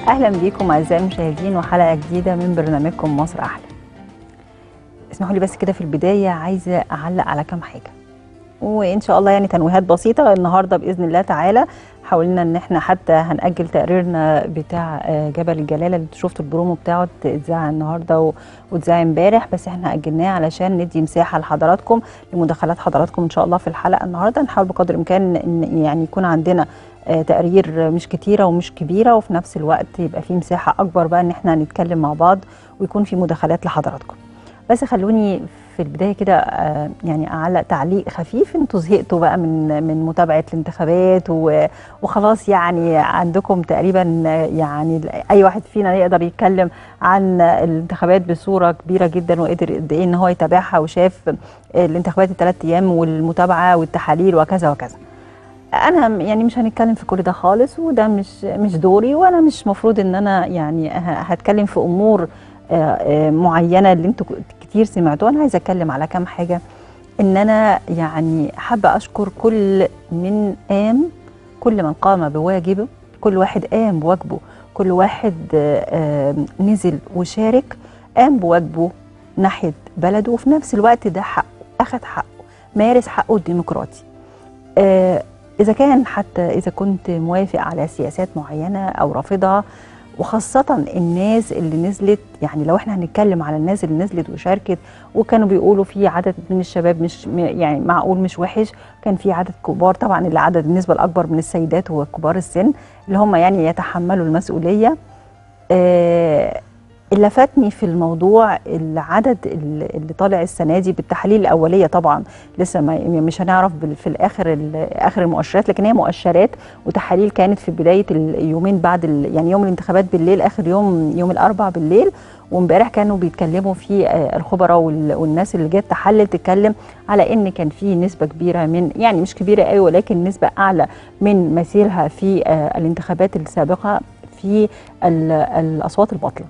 اهلا بيكم اعزائي المشاهدين وحلقه جديده من برنامجكم مصر احلى اسمحوا لي بس كده في البدايه عايزه اعلق على كام حاجه وان شاء الله يعني تنويهات بسيطه النهارده باذن الله تعالى حاولنا ان احنا حتى هنأجل تقريرنا بتاع جبل الجلاله اللي شفتوا البرومو بتاعه اتذاع النهارده واتذاع امبارح بس احنا اجلناه علشان ندي مساحه لحضراتكم لمداخلات حضراتكم ان شاء الله في الحلقه النهارده نحاول بقدر الامكان ان يعني يكون عندنا تقرير مش كتيره ومش كبيره وفي نفس الوقت يبقى في مساحه اكبر بقى ان احنا نتكلم مع بعض ويكون في مداخلات لحضراتكم بس خلوني في البدايه كده يعني اعلق تعليق خفيف انتوا زهقتوا بقى من من متابعه الانتخابات وخلاص يعني عندكم تقريبا يعني اي واحد فينا يقدر يتكلم عن الانتخابات بصوره كبيره جدا وقدر قد ايه ان هو يتابعها وشاف الانتخابات الثلاث ايام والمتابعه والتحاليل وكذا وكذا. انا يعني مش هنتكلم في كل ده خالص وده مش مش دوري وانا مش مفروض ان انا يعني هتكلم في امور معينه اللي انتوا كتير سمعتوها انا عايزه اتكلم على كام حاجه ان انا يعني حابه اشكر كل من قام كل من قام بواجبه كل واحد قام بواجبه كل واحد نزل وشارك قام بواجبه ناحيه بلده وفي نفس الوقت ده حقه اخذ حقه مارس حقه الديمقراطي إذا كان حتى إذا كنت موافق على سياسات معينة أو رافضها وخاصة الناس اللي نزلت يعني لو احنا هنتكلم على الناس اللي نزلت وشاركت وكانوا بيقولوا في عدد من الشباب مش يعني معقول مش وحش كان في عدد كبار طبعا اللي عدد النسبة الأكبر من السيدات وكبار السن اللي هم يعني يتحملوا المسؤولية آه اللي فاتني في الموضوع العدد اللي طالع السنه دي بالتحاليل الاوليه طبعا لسه ما مش هنعرف في الاخر اخر المؤشرات لكن هي مؤشرات وتحاليل كانت في بدايه اليومين بعد يعني يوم الانتخابات بالليل اخر يوم يوم الاربعاء بالليل وامبارح كانوا بيتكلموا في الخبراء والناس اللي جت تحلل تتكلم على ان كان في نسبه كبيره من يعني مش كبيره قوي ولكن نسبه اعلى من مثيلها في الانتخابات السابقه في الاصوات الباطله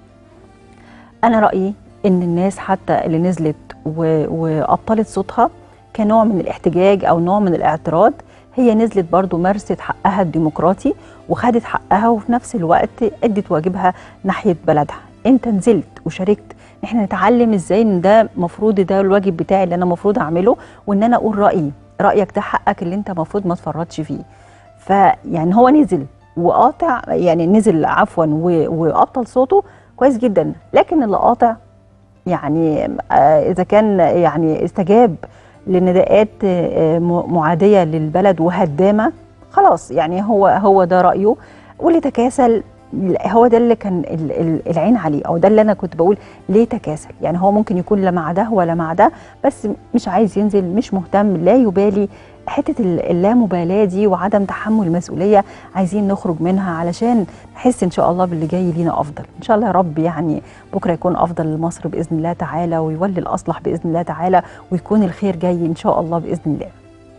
انا رايي ان الناس حتى اللي نزلت وابطلت صوتها كنوع من الاحتجاج او نوع من الاعتراض هي نزلت برضو مارست حقها الديمقراطي وخدت حقها وفي نفس الوقت ادت واجبها ناحيه بلدها انت نزلت وشاركت احنا نتعلم ازاي ان ده مفروض ده الواجب بتاعي اللي انا المفروض اعمله وان انا اقول رايي رايك ده حقك اللي انت المفروض ما تفرطش فيه فيعني هو نزل وقاطع يعني نزل عفوا وابطل صوته كويس جدا لكن اللي قاطع يعني اذا كان يعني استجاب لنداءات معاديه للبلد وهدامه خلاص يعني هو هو ده رايه واللي تكاسل هو ده اللي كان العين عليه او ده اللي انا كنت بقول ليه تكاسل يعني هو ممكن يكون لا مع ده ولا مع ده بس مش عايز ينزل مش مهتم لا يبالي حته اللامبالاه دي وعدم تحمل المسؤوليه عايزين نخرج منها علشان نحس ان شاء الله باللي جاي لينا افضل ان شاء الله يا رب يعني بكره يكون افضل لمصر باذن الله تعالى ويولي الاصلح باذن الله تعالى ويكون الخير جاي ان شاء الله باذن الله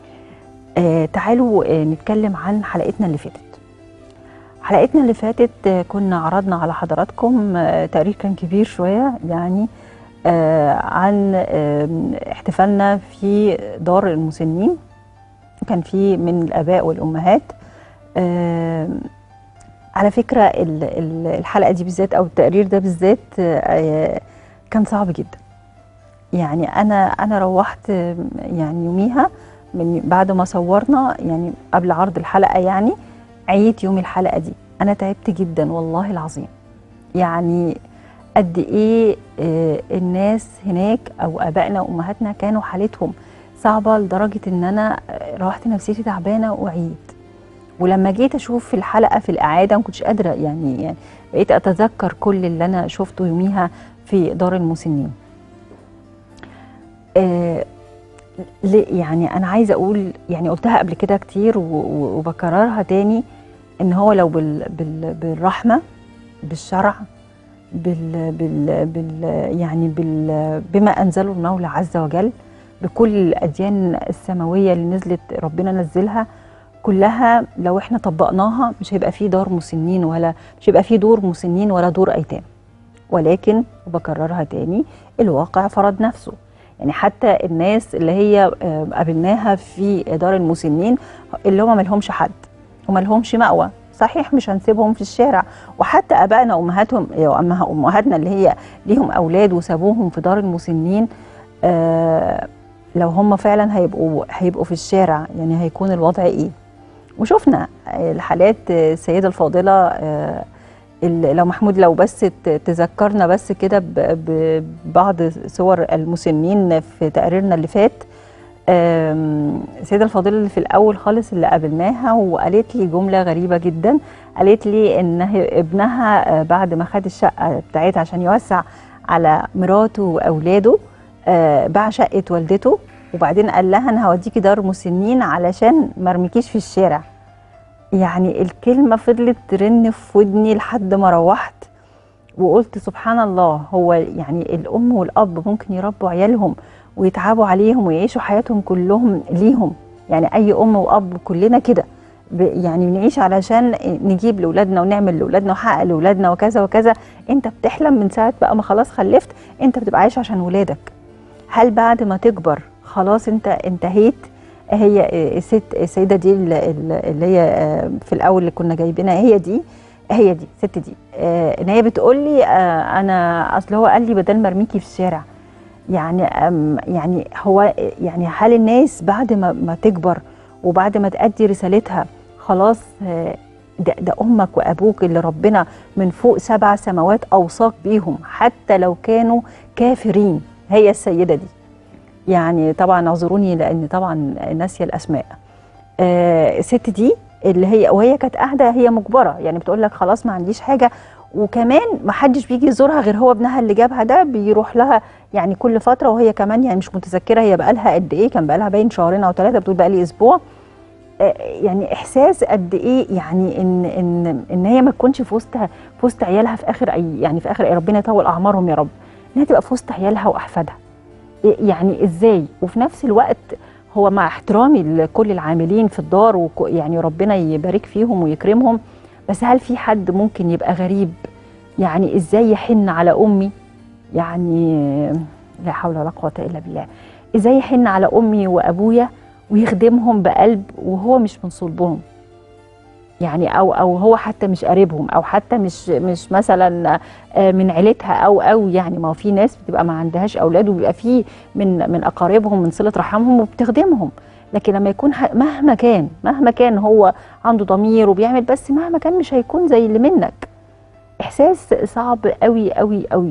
آه تعالوا آه نتكلم عن حلقتنا اللي فاتت حلقتنا اللي فاتت آه كنا عرضنا على حضراتكم آه تقرير كان كبير شويه يعني آه عن آه احتفالنا في دار المسنين كان في من الاباء والامهات آه على فكره الحلقه دي بالذات او التقرير ده بالذات آه كان صعب جدا يعني انا انا روحت يعني يوميها من بعد ما صورنا يعني قبل عرض الحلقه يعني عيت يوم الحلقه دي انا تعبت جدا والله العظيم يعني قد ايه آه الناس هناك او ابائنا وامهاتنا كانوا حالتهم صعبه لدرجه ان انا روحت نفسيتي تعبانه وعيت ولما جيت اشوف في الحلقه في الاعاده ما كنتش قادره يعني, يعني بقيت اتذكر كل اللي انا شفته يوميها في دار المسنين آه يعني انا عايزه اقول يعني قلتها قبل كده كتير وبكررها تاني ان هو لو بال بال بالرحمه بالشرع بال بال بال يعني بال بما انزله المولى عز وجل بكل الاديان السماويه اللي نزلت ربنا نزلها كلها لو احنا طبقناها مش هيبقى فيه دار مسنين ولا مش هيبقى فيه دور مسنين ولا دور ايتام ولكن وبكررها تاني الواقع فرض نفسه يعني حتى الناس اللي هي قابلناها في دار المسنين اللي هم مالهمش حد وما لهمش مأوى صحيح مش هنسيبهم في الشارع وحتى ابائنا وامهاتهم امهاتنا اللي هي ليهم اولاد وسابوهم في دار المسنين آه لو هم فعلا هيبقوا هيبقوا في الشارع يعني هيكون الوضع ايه وشفنا الحالات السيده الفاضله آه لو محمود لو بس تذكرنا بس كده ببعض صور المسنين في تقريرنا اللي فات السيده الفاضله اللي في الاول خالص اللي قابلناها وقالت لي جمله غريبه جدا قالت لي ان ابنها بعد ما خد الشقه بتاعتها عشان يوسع على مراته واولاده باع شقه والدته وبعدين قال لها انا هوديكي دار مسنين علشان ما ارميكيش في الشارع يعني الكلمه فضلت ترن في ودني لحد ما روحت وقلت سبحان الله هو يعني الام والاب ممكن يربوا عيالهم ويتعبوا عليهم ويعيشوا حياتهم كلهم ليهم يعني اي ام واب كلنا كده يعني بنعيش علشان نجيب لاولادنا ونعمل لاولادنا ونحقق لاولادنا وكذا وكذا انت بتحلم من ساعه بقى ما خلاص خلفت انت بتبقى عايش عشان ولادك هل بعد ما تكبر خلاص انت انتهيت هي الست السيده دي اللي هي في الاول اللي كنا جايبينها هي دي هي دي الست دي ان هي بتقول لي انا اصل هو قال لي بدل ما ارميكي في الشارع يعني يعني هو يعني هل الناس بعد ما ما تكبر وبعد ما تأدي رسالتها خلاص ده, ده امك وابوك اللي ربنا من فوق سبع سماوات اوصاك بيهم حتى لو كانوا كافرين هي السيده دي يعني طبعا اعذروني لان طبعا ناسيه الاسماء آه الست دي اللي هي وهي كانت قاعده هي مجبره يعني بتقول لك خلاص ما عنديش حاجه وكمان ما حدش بيجي يزورها غير هو ابنها اللي جابها ده بيروح لها يعني كل فتره وهي كمان يعني مش متذكره هي بقى لها قد ايه كان بقى لها باين شهرين او ثلاثه بتقول بقى لي اسبوع آه يعني احساس قد ايه يعني ان ان ان هي ما تكونش في وسط في وسط عيالها في اخر أي يعني في اخر ربنا يطول اعمارهم يا رب انها تبقى في وسط عيالها واحفادها يعني ازاي وفي نفس الوقت هو مع احترامي لكل العاملين في الدار يعني ربنا يبارك فيهم ويكرمهم بس هل في حد ممكن يبقى غريب يعني ازاي يحن على امي يعني لا حول ولا قوه الا بالله ازاي يحن على امي وابويا ويخدمهم بقلب وهو مش من صلبهم يعني او او هو حتى مش قريبهم او حتى مش مش مثلا من عيلتها او او يعني ما هو في ناس بتبقى ما عندهاش اولاد وبيبقى في من من اقاربهم من صله رحمهم وبتخدمهم لكن لما يكون مهما كان مهما كان هو عنده ضمير وبيعمل بس مهما كان مش هيكون زي اللي منك احساس صعب قوي قوي قوي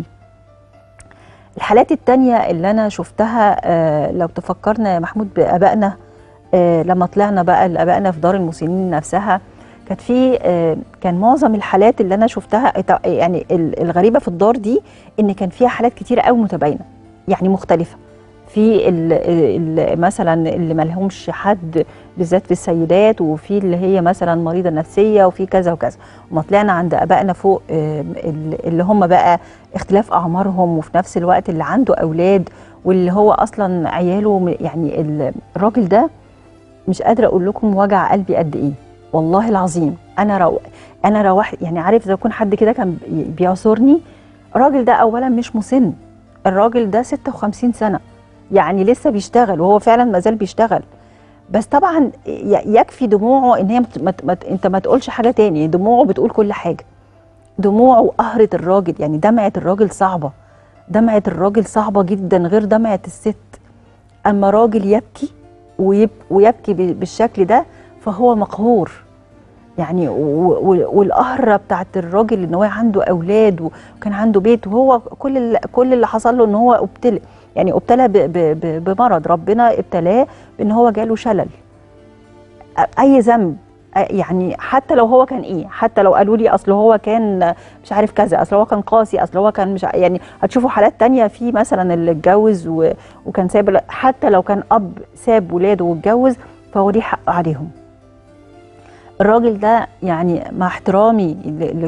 الحالات التانية اللي انا شفتها آه لو تفكرنا يا محمود بابائنا آه لما طلعنا بقى لابائنا في دار المسنين نفسها كانت في آه كان معظم الحالات اللي انا شفتها يعني الغريبه في الدار دي ان كان فيها حالات كتيره قوي متباينه يعني مختلفه في ال ال مثلا اللي ما لهمش حد بالذات في السيدات وفي اللي هي مثلا مريضه نفسيه وفي كذا وكذا وما طلعنا عند ابائنا فوق اللي هم بقى اختلاف اعمارهم وفي نفس الوقت اللي عنده اولاد واللي هو اصلا عياله يعني الراجل ده مش قادره اقول لكم وجع قلبي قد ايه والله العظيم انا رو انا روحت يعني عارف اذا يكون حد كده كان بيعصرني الراجل ده اولا مش مسن الراجل ده 56 سنه يعني لسه بيشتغل وهو فعلا ما زال بيشتغل بس طبعا يكفي دموعه ان هي مت مت انت ما تقولش حاجه تاني دموعه بتقول كل حاجه دموعه قهرت الراجل يعني دمعه الراجل صعبه دمعه الراجل صعبه جدا غير دمعه الست اما راجل يبكي ويب ويبكي بالشكل ده فهو مقهور يعني والقهره بتاعت الراجل ان هو عنده اولاد وكان عنده بيت وهو كل اللي كل اللي حصل له ان هو ابتلى يعني ابتلى بمرض ربنا ابتلاه بان هو جاله شلل اي ذنب يعني حتى لو هو كان ايه حتى لو قالوا لي اصل هو كان مش عارف كذا اصل هو كان قاسي اصل هو كان مش يعني هتشوفوا حالات تانية في مثلا اللي اتجوز وكان ساب حتى لو كان اب ساب ولاده واتجوز فهو ليه حق عليهم الراجل ده يعني مع احترامي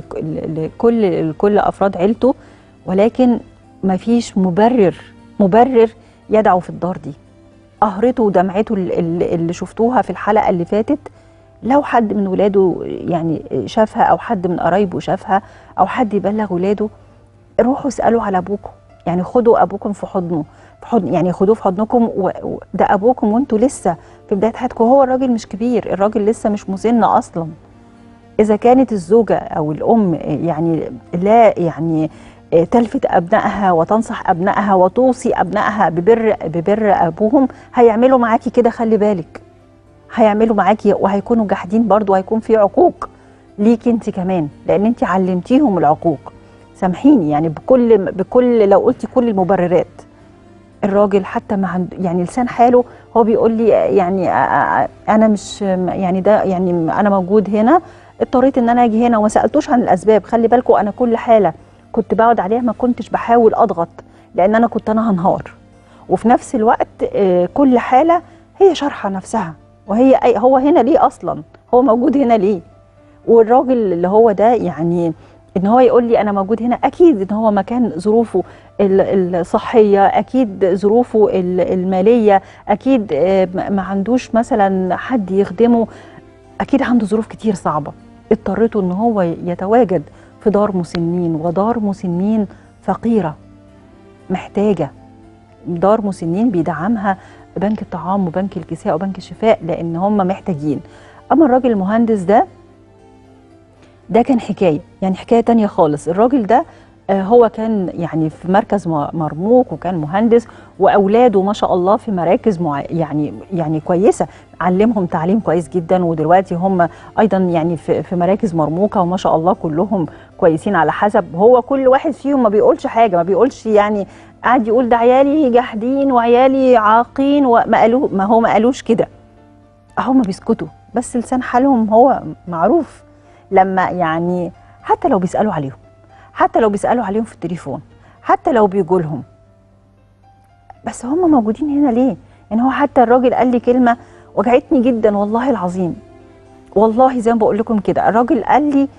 لكل لكل افراد عيلته ولكن ما فيش مبرر مبرر يدعو في الدار دي قهرته ودمعته اللي شفتوها في الحلقه اللي فاتت لو حد من ولاده يعني شافها او حد من قرايبه شافها او حد يبلغ ولاده روحوا اسالوا على ابوكم يعني خدوا ابوكم في حضنه في حضن يعني خدوه في حضنكم وده ابوكم وانتوا لسه في بدايه حياتكم هو الراجل مش كبير الراجل لسه مش مسن اصلا اذا كانت الزوجه او الام يعني لا يعني تلفت ابنائها وتنصح ابنائها وتوصي ابنائها ببر ببر ابوهم هيعملوا معاكي كده خلي بالك هيعملوا معاكي وهيكونوا جاحدين برضو وهيكون في عقوق ليك انت كمان لان انت علمتيهم العقوق سامحيني يعني بكل بكل لو قلتي كل المبررات الراجل حتى ما عنده يعني لسان حاله هو بيقول لي يعني انا مش يعني ده يعني انا موجود هنا اضطريت ان انا اجي هنا وما سالتوش عن الاسباب خلي بالكم انا كل حاله كنت بقعد عليها ما كنتش بحاول اضغط لان انا كنت انا هنهار وفي نفس الوقت كل حاله هي شارحه نفسها وهي أي هو هنا ليه اصلا هو موجود هنا ليه والراجل اللي هو ده يعني ان هو يقول لي انا موجود هنا اكيد ان هو مكان ظروفه الصحيه اكيد ظروفه الماليه اكيد ما عندوش مثلا حد يخدمه اكيد عنده ظروف كتير صعبه اضطريته ان هو يتواجد في دار مسنين ودار مسنين فقيره محتاجه دار مسنين بيدعمها بنك الطعام وبنك الكساء وبنك الشفاء لان هم محتاجين اما الراجل المهندس ده ده كان حكايه يعني حكايه تانية خالص الراجل ده هو كان يعني في مركز مرموق وكان مهندس واولاده ما شاء الله في مراكز مع يعني يعني كويسه علمهم تعليم كويس جدا ودلوقتي هم ايضا يعني في, في مراكز مرموقه وما شاء الله كلهم كويسين على حسب هو كل واحد فيهم ما بيقولش حاجه ما بيقولش يعني قاعد يقول ده عيالي جاحدين وعيالي عاقين وما قالوا ما هو ما قالوش كده هم بيسكتوا بس لسان حالهم هو معروف لما يعني حتى لو بيسالوا عليهم حتى لو بيسالوا عليهم في التليفون حتى لو بيجوا لهم بس هم موجودين هنا ليه يعني هو حتى الراجل قال لي كلمه وجعتني جدا والله العظيم والله زي ما بقول لكم كده الراجل قال لي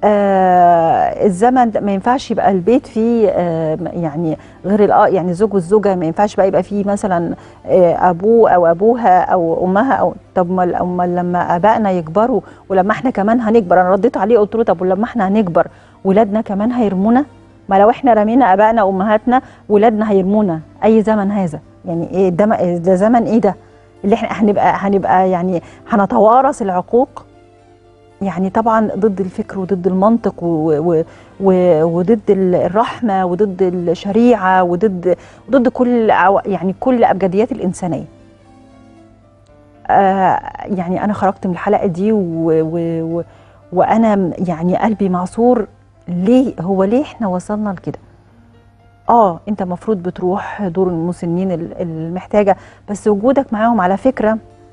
آه الزمن ما ينفعش يبقى البيت فيه آه يعني غير الاه يعني الزوج والزوجه ما ينفعش بقى يبقى فيه مثلا آه ابوه او ابوها او امها او طب ما لما ابائنا يكبروا ولما احنا كمان هنكبر انا رديت عليه قلت له طب ولما احنا هنكبر ولادنا كمان هيرمونا ما لو احنا رمينا ابائنا وامهاتنا ولادنا هيرمونا اي زمن هذا يعني ايه ده ده زمن ايه ده اللي احنا هنبقى هنبقى يعني هنتوارث العقوق يعني طبعا ضد الفكر وضد المنطق و و و وضد الرحمه وضد الشريعه وضد ضد كل يعني كل ابجديات الانسانيه. آه يعني انا خرجت من الحلقه دي و و و وانا يعني قلبي معصور ليه هو ليه احنا وصلنا لكده؟ اه انت المفروض بتروح دور المسنين المحتاجه بس وجودك معاهم على فكره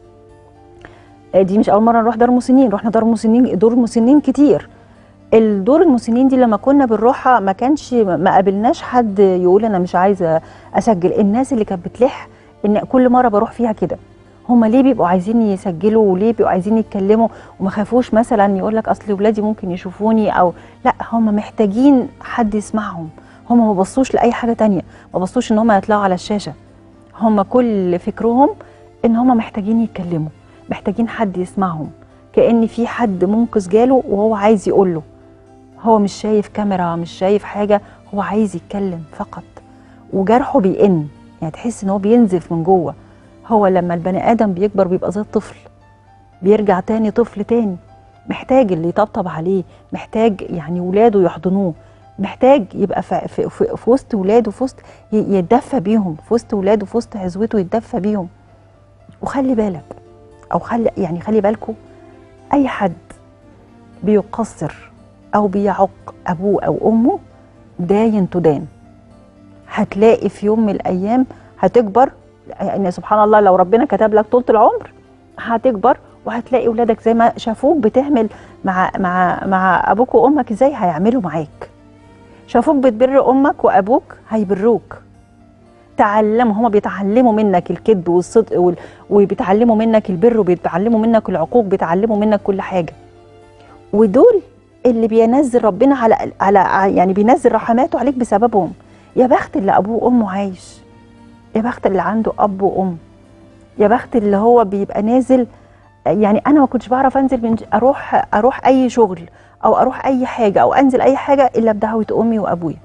دي مش اول مره نروح دار مسنين رحنا دار مسنين دور مسنين كتير الدور المسنين دي لما كنا بنروحها ما كانش ما قابلناش حد يقول انا مش عايزه اسجل الناس اللي كانت بتلح ان كل مره بروح فيها كده هما ليه بيبقوا عايزين يسجلوا وليه بيبقوا عايزين يتكلموا وما خافوش مثلا يقول لك اصل ولادي ممكن يشوفوني او لا هما محتاجين حد يسمعهم هما ما بصوش لاي حاجه تانية ما بصوش ان هما يطلعوا على الشاشه هما كل فكرهم ان هما محتاجين يتكلموا محتاجين حد يسمعهم كأن في حد منقذ جاله وهو عايز يقول له هو مش شايف كاميرا مش شايف حاجة هو عايز يتكلم فقط وجرحه بيئن يعني تحس ان هو بينزف من جوه هو لما البني ادم بيكبر بيبقى زي الطفل بيرجع تاني طفل تاني محتاج اللي يطبطب عليه محتاج يعني ولاده يحضنوه محتاج يبقى في, في, في, في وسط ولاده في وسط يتدفى بيهم في وسط ولاده في وسط عزوته يتدفى بيهم وخلي بالك او خلي يعني خلي بالكم اي حد بيقصر او بيعق ابوه او امه داين تدان هتلاقي في يوم من الايام هتكبر يعني سبحان الله لو ربنا كتب لك طولة العمر هتكبر وهتلاقي ولادك زي ما شافوك بتعمل مع مع مع ابوك وامك ازاي هيعملوا معاك شافوك بتبر امك وابوك هيبروك تعلموا هما بيتعلموا منك الكذب والصدق وال... وبيتعلموا منك البر وبيتعلموا منك العقوق بيتعلموا منك كل حاجه ودول اللي بينزل ربنا على على يعني بينزل رحماته عليك بسببهم يا بخت اللي ابوه وامه عايش يا بخت اللي عنده اب وام يا بخت اللي هو بيبقى نازل يعني انا ما كنتش بعرف انزل من اروح اروح اي شغل او اروح اي حاجه او انزل اي حاجه الا بدعوه امي وابويا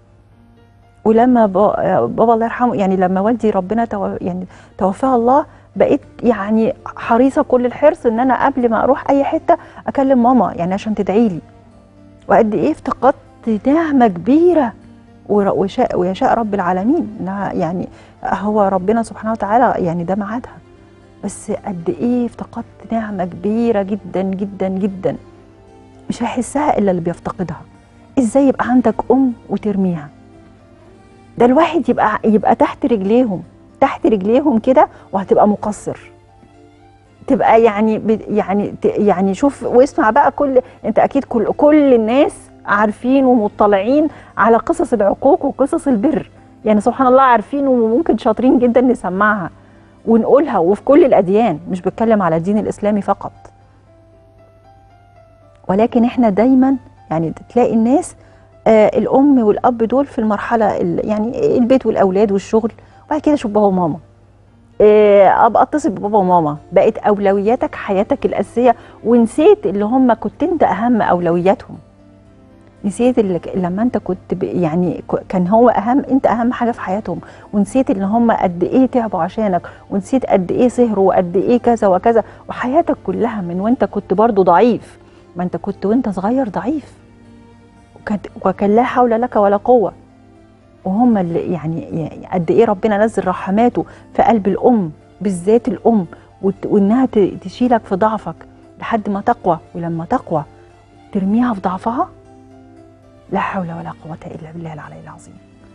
ولما بابا الله يرحمه يعني لما والدي ربنا تو يعني توفاه الله بقيت يعني حريصه كل الحرص ان انا قبل ما اروح اي حته اكلم ماما يعني عشان تدعي لي وقد ايه افتقدت نعمه كبيره ور- وشاء ويشاء رب العالمين إنها يعني هو ربنا سبحانه وتعالى يعني ده ميعادها بس قد ايه افتقدت نعمه كبيره جدا جدا جدا مش هيحسها الا اللي بيفتقدها ازاي يبقى عندك ام وترميها ده الواحد يبقى يبقى تحت رجليهم تحت رجليهم كده وهتبقى مقصر تبقى يعني ب- يعني ت- يعني شوف واسمع بقى كل انت اكيد كل كل الناس عارفين ومطلعين على قصص العقوق وقصص البر يعني سبحان الله عارفين وممكن شاطرين جدا نسمعها ونقولها وفي كل الاديان مش بتكلم على الدين الاسلامي فقط ولكن احنا دايما يعني تلاقي الناس آه الام والاب دول في المرحله ال- يعني البيت والاولاد والشغل وبعد كده شوف بابا وماما آه ابقى اتصل ببابا وماما بقت اولوياتك حياتك الاساسيه ونسيت اللي هم كنت انت اهم اولوياتهم نسيت اللي ك- لما انت كنت ب- يعني ك- كان هو اهم انت اهم حاجه في حياتهم ونسيت ان هم قد ايه تعبوا عشانك ونسيت قد ايه سهروا وقد ايه كذا وكذا وحياتك كلها من وانت كنت برضو ضعيف ما انت كنت وانت صغير ضعيف وكانت وكان لا حول لك ولا قوه وهم اللي يعني يعني قد ايه ربنا نزل رحماته في قلب الام بالذات الام وت- وانها ت- تشيلك في ضعفك لحد ما تقوى ولما تقوى ترميها في ضعفها لا حول ولا قوة إلا بالله العلي العظيم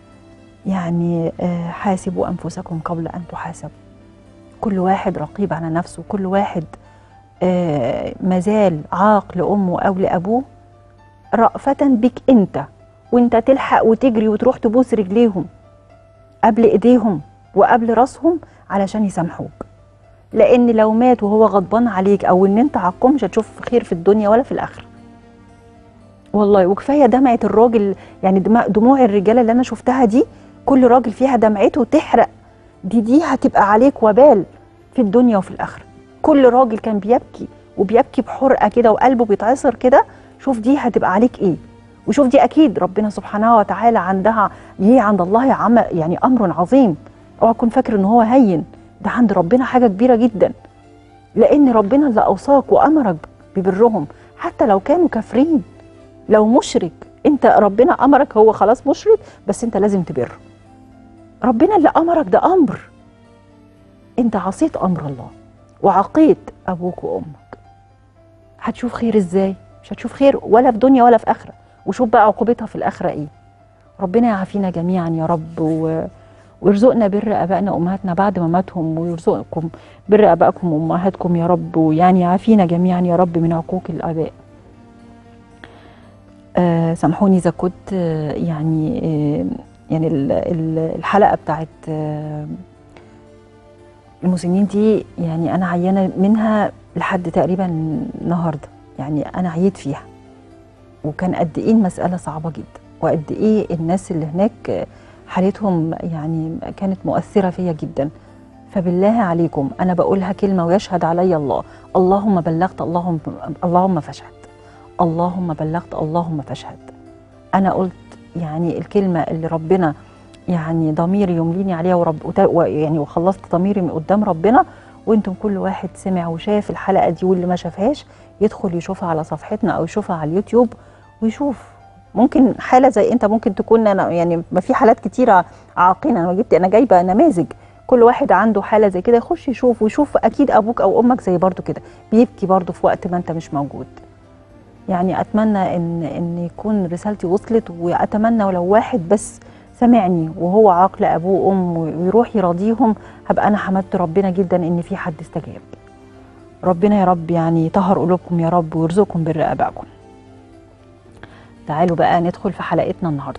يعني آه، حاسبوا أنفسكم قبل أن تحاسبوا كل واحد رقيب على نفسه كل واحد آه، مازال عاق لأمه أو لأبوه رأفة بك أنت وأنت تلحق وتجري وتروح تبوس رجليهم قبل إيديهم وقبل راسهم علشان يسامحوك لأن لو مات وهو غضبان عليك أو إن أنت عقه مش هتشوف خير في الدنيا ولا في الآخرة والله وكفايه دمعه الراجل يعني دمع- دموع الرجاله اللي انا شفتها دي كل راجل فيها دمعته تحرق دي دي هتبقى عليك وبال في الدنيا وفي الاخره كل راجل كان بيبكي وبيبكي بحرقه كده وقلبه بيتعصر كده شوف دي هتبقى عليك ايه وشوف دي اكيد ربنا سبحانه وتعالى عندها هي عند الله عم يعني امر عظيم اوعى تكون فاكر ان هو هين ده عند ربنا حاجه كبيره جدا لان ربنا اللي اوصاك وامرك ببرهم حتى لو كانوا كافرين لو مشرك انت ربنا امرك هو خلاص مشرك بس انت لازم تبره ربنا اللي امرك ده امر انت عصيت امر الله وعقيت ابوك وامك هتشوف خير ازاي مش هتشوف خير ولا في دنيا ولا في اخره وشوف بقى عقوبتها في الاخره ايه ربنا يعافينا جميعا يا رب و... ويرزقنا بر ابائنا وامهاتنا بعد ما ماتهم ويرزقكم بر ابائكم وامهاتكم يا رب ويعني يعافينا جميعا يا رب من عقوق الاباء آه سامحوني اذا كنت آه يعني آه يعني ال- ال- الحلقه بتاعت آه المسنين دي يعني انا عيانه منها لحد تقريبا النهارده يعني انا عييت فيها وكان قد ايه المساله صعبه جدا وقد ايه الناس اللي هناك آه، حالتهم يعني كانت مؤثره فيا جدا فبالله عليكم انا بقولها كلمه ويشهد علي الله اللهم بلغت اللهم اللهم فاشهد اللهم بلغت اللهم فاشهد انا قلت يعني الكلمه اللي ربنا يعني ضميري يمليني عليها ورب وت- ويعني وخلصت ضميري من قدام ربنا وانتم كل واحد سمع وشاف الحلقه دي واللي ما شافهاش يدخل يشوفها على صفحتنا او يشوفها على اليوتيوب ويشوف ممكن حاله زي انت ممكن تكون انا يعني ما في حالات كتيره عاقين انا جبت انا جايبه نماذج كل واحد عنده حاله زي كده يخش يشوف ويشوف اكيد ابوك او امك زي برضو كده بيبكي برضو في وقت ما انت مش موجود يعني اتمنى ان ان يكون رسالتي وصلت واتمنى ولو واحد بس سمعني وهو عاقل ابوه وام ويروح يراضيهم هبقى انا حمدت ربنا جدا ان في حد استجاب ربنا يا رب يعني يطهر قلوبكم يا رب ويرزقكم بر ابائكم تعالوا بقى ندخل في حلقتنا النهارده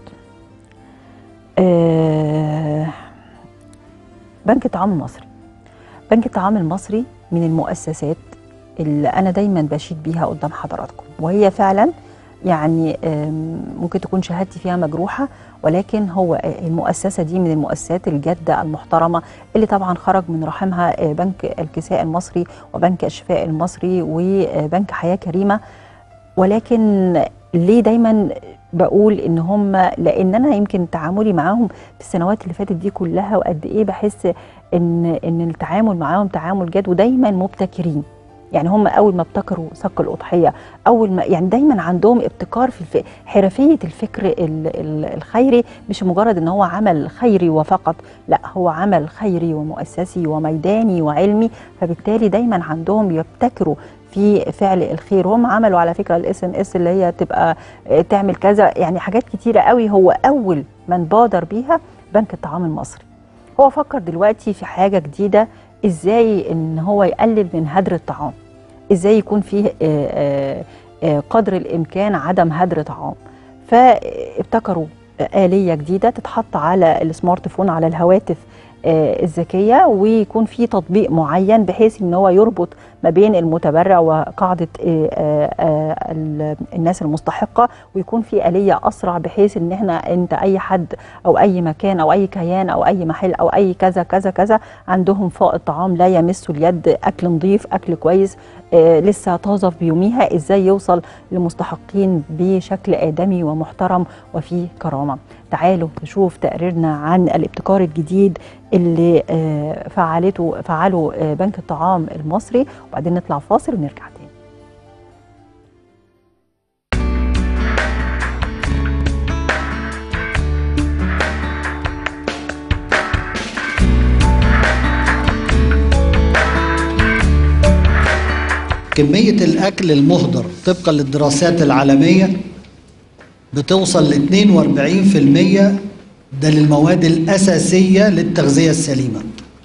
آه بنك الطعام المصري بنك الطعام المصري من المؤسسات اللي انا دايما بشيد بيها قدام حضراتكم وهي فعلا يعني آم، ممكن تكون شهادتي فيها مجروحه ولكن هو المؤسسه دي من المؤسسات الجاده المحترمه اللي طبعا خرج من رحمها آه، بنك الكساء المصري وبنك الشفاء المصري وبنك حياه كريمه ولكن ليه دايما بقول ان هم لان انا يمكن تعاملي معاهم في السنوات اللي فاتت دي كلها وقد ايه بحس ان ان التعامل معاهم تعامل جاد ودايما مبتكرين يعني هم اول ما ابتكروا صك الاضحيه اول ما يعني دايما عندهم ابتكار في الف... حرفيه الفكر ال... ال... الخيري مش مجرد ان هو عمل خيري وفقط لا هو عمل خيري ومؤسسي وميداني وعلمي فبالتالي دايما عندهم يبتكروا في فعل الخير هم عملوا على فكره الاس ام اس اللي هي تبقى تعمل كذا يعني حاجات كتيره قوي هو اول من بادر بيها بنك الطعام المصري هو فكر دلوقتي في حاجه جديده ازاي ان هو يقلل من هدر الطعام ازاي يكون فيه قدر الامكان عدم هدر طعام فابتكروا آلية جديدة تتحط على السمارت فون على الهواتف الذكية ويكون في تطبيق معين بحيث ان هو يربط ما بين المتبرع وقاعدة الناس المستحقة ويكون في آلية أسرع بحيث ان احنا انت اي حد او اي مكان او اي كيان او اي محل او اي كذا كذا كذا عندهم فائض طعام لا يمس اليد اكل نظيف اكل كويس لسه طازة في يوميها ازاي يوصل للمستحقين بشكل آدمي ومحترم وفي كرامة تعالوا نشوف تقريرنا عن الابتكار الجديد اللي فعلته فعله بنك الطعام المصري وبعدين نطلع فاصل ونرجع تاني كمية الأكل المهدر طبقا للدراسات العالمية بتوصل ل 42% ده للمواد الأساسية للتغذية السليمة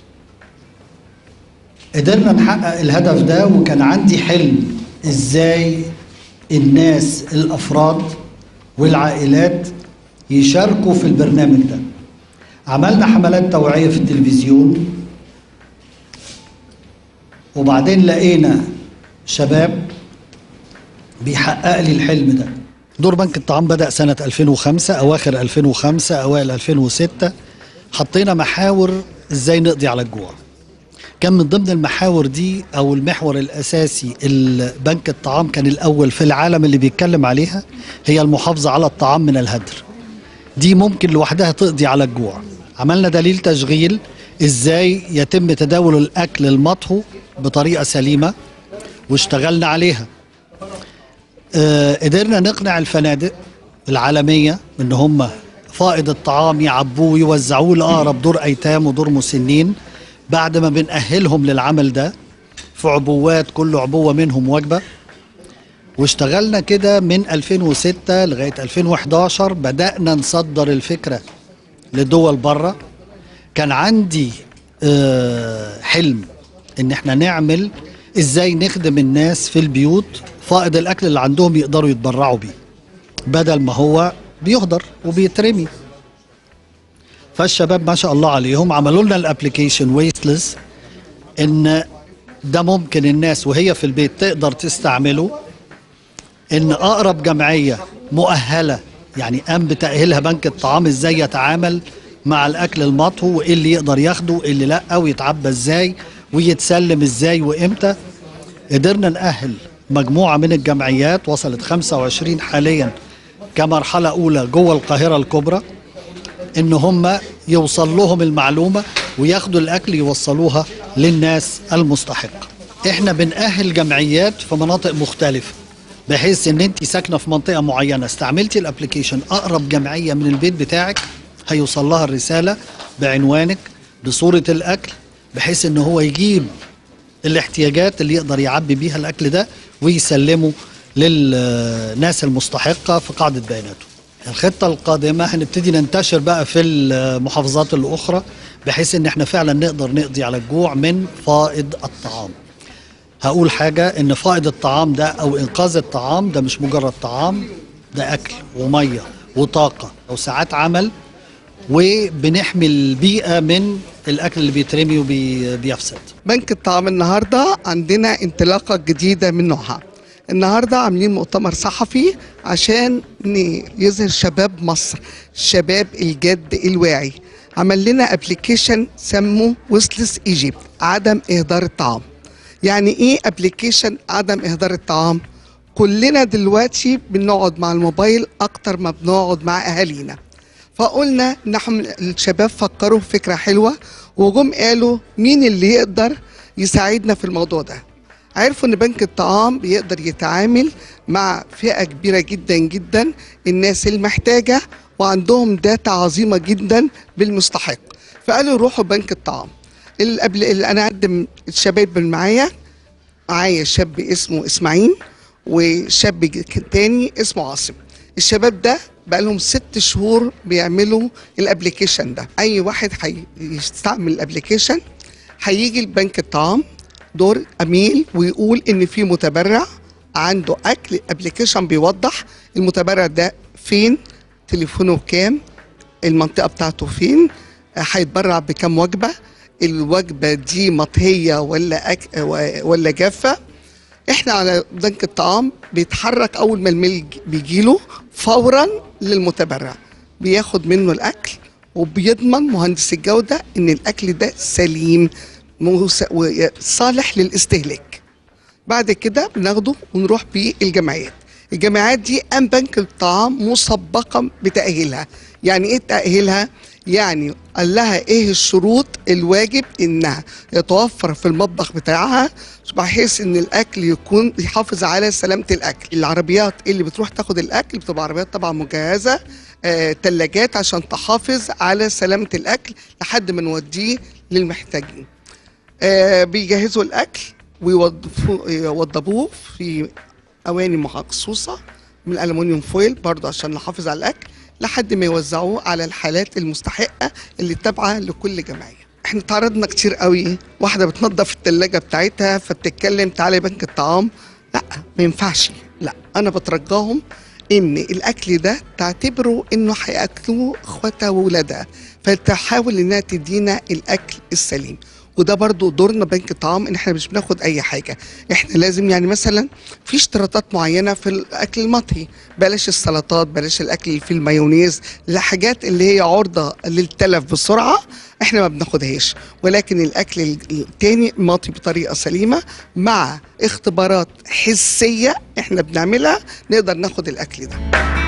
قدرنا نحقق الهدف ده وكان عندي حلم ازاي الناس الافراد والعائلات يشاركوا في البرنامج ده عملنا حملات توعية في التلفزيون وبعدين لقينا شباب بيحقق لي الحلم ده دور بنك الطعام بدأ سنة 2005 أواخر 2005 أوائل 2006 حطينا محاور إزاي نقضي على الجوع كان من ضمن المحاور دي أو المحور الأساسي بنك الطعام كان الأول في العالم اللي بيتكلم عليها هي المحافظة على الطعام من الهدر دي ممكن لوحدها تقضي على الجوع عملنا دليل تشغيل إزاي يتم تداول الأكل المطهو بطريقة سليمة واشتغلنا عليها آه قدرنا نقنع الفنادق العالمية ان هم فائض الطعام يعبوه ويوزعوه لأقرب دور أيتام ودور مسنين بعد ما بنأهلهم للعمل ده في عبوات كل عبوة منهم وجبة واشتغلنا كده من 2006 لغاية 2011 بدأنا نصدر الفكرة لدول بره كان عندي آه حلم ان احنا نعمل ازاي نخدم الناس في البيوت فائض الاكل اللي عندهم يقدروا يتبرعوا بيه بدل ما هو بيهدر وبيترمي فالشباب ما شاء الله عليهم عملوا لنا الابلكيشن ويستلس ان ده ممكن الناس وهي في البيت تقدر تستعمله ان اقرب جمعيه مؤهله يعني قام بتاهيلها بنك الطعام ازاي يتعامل مع الاكل المطهو وايه اللي يقدر ياخده وايه اللي لا ويتعبى ازاي ويتسلم ازاي وامتى قدرنا نأهل مجموعة من الجمعيات وصلت 25 حاليا كمرحلة أولى جوه القاهرة الكبرى إن هم يوصل لهم المعلومة وياخدوا الأكل يوصلوها للناس المستحقة إحنا بنأهل جمعيات في مناطق مختلفة بحيث إن أنت ساكنة في منطقة معينة استعملتي الأبليكيشن أقرب جمعية من البيت بتاعك هيوصل لها الرسالة بعنوانك بصورة الأكل بحيث ان هو يجيب الاحتياجات اللي يقدر يعبي بيها الاكل ده ويسلمه للناس المستحقه في قاعده بياناته. الخطه القادمه هنبتدي ننتشر بقى في المحافظات الاخرى بحيث ان احنا فعلا نقدر نقضي على الجوع من فائض الطعام. هقول حاجه ان فائض الطعام ده او انقاذ الطعام ده مش مجرد طعام ده اكل وميه وطاقه وساعات عمل وبنحمي البيئه من الاكل اللي بيترمي وبيفسد بنك الطعام النهارده عندنا انطلاقه جديده من نوعها النهارده عاملين مؤتمر صحفي عشان يظهر شباب مصر الشباب الجد الواعي عمل لنا ابلكيشن سموه ويسلس ايجيبت عدم اهدار الطعام يعني ايه ابلكيشن عدم اهدار الطعام كلنا دلوقتي بنقعد مع الموبايل اكتر ما بنقعد مع اهالينا فقلنا نحن الشباب فكروا في فكره حلوه وجم قالوا مين اللي يقدر يساعدنا في الموضوع ده عرفوا ان بنك الطعام بيقدر يتعامل مع فئه كبيره جدا جدا الناس المحتاجه وعندهم داتا عظيمه جدا بالمستحق فقالوا روحوا بنك الطعام اللي قبل اللي انا اقدم الشباب اللي معايا معايا شاب اسمه اسماعيل وشاب ج- تاني اسمه عاصم الشباب ده بقالهم ست شهور بيعملوا الابليكيشن ده اي واحد هيستعمل الابليكيشن هيجي لبنك الطعام دور اميل ويقول ان في متبرع عنده اكل الابليكيشن بيوضح المتبرع ده فين تليفونه كام المنطقه بتاعته فين هيتبرع بكام وجبه الوجبه دي مطهيه ولا أك... ولا جافه احنا على بنك الطعام بيتحرك اول ما الميل بيجيله فورا للمتبرع بياخد منه الاكل وبيضمن مهندس الجوده ان الاكل ده سليم موس- وصالح للاستهلاك بعد كده بناخده ونروح بيه الجمعيات الجامعات دي قام بنك الطعام مسبقا بتأهيلها يعني ايه تأهيلها يعني قال لها ايه الشروط الواجب انها يتوفر في المطبخ بتاعها بحيث ان الاكل يكون يحافظ على سلامه الاكل العربيات اللي بتروح تاخد الاكل بتبقى عربيات طبعا مجهزه آه، تلاجات عشان تحافظ على سلامه الاكل لحد ما نوديه للمحتاجين آه، بيجهزوا الاكل ويوضفوا- يوضبوه في اواني مخصوصه من الالومنيوم فويل برضه عشان نحافظ على الاكل لحد ما يوزعوه على الحالات المستحقه اللي تابعه لكل جمعيه احنا تعرضنا كتير قوي واحده بتنظف التلاجة بتاعتها فبتتكلم تعالى بنك الطعام لا ما ينفعش لا انا بترجاهم ان الاكل ده تعتبره انه هياكلوه اخواتها وولادها فتحاول انها تدينا الاكل السليم وده برضو دورنا بنك الطعام ان احنا مش بناخد اي حاجه احنا لازم يعني مثلا في اشتراطات معينه في الاكل المطهي بلاش السلطات بلاش الاكل اللي فيه المايونيز الحاجات اللي هي عرضه للتلف بسرعه احنا ما بناخدهاش ولكن الاكل التاني ماطي بطريقه سليمه مع اختبارات حسيه احنا بنعملها نقدر ناخد الاكل ده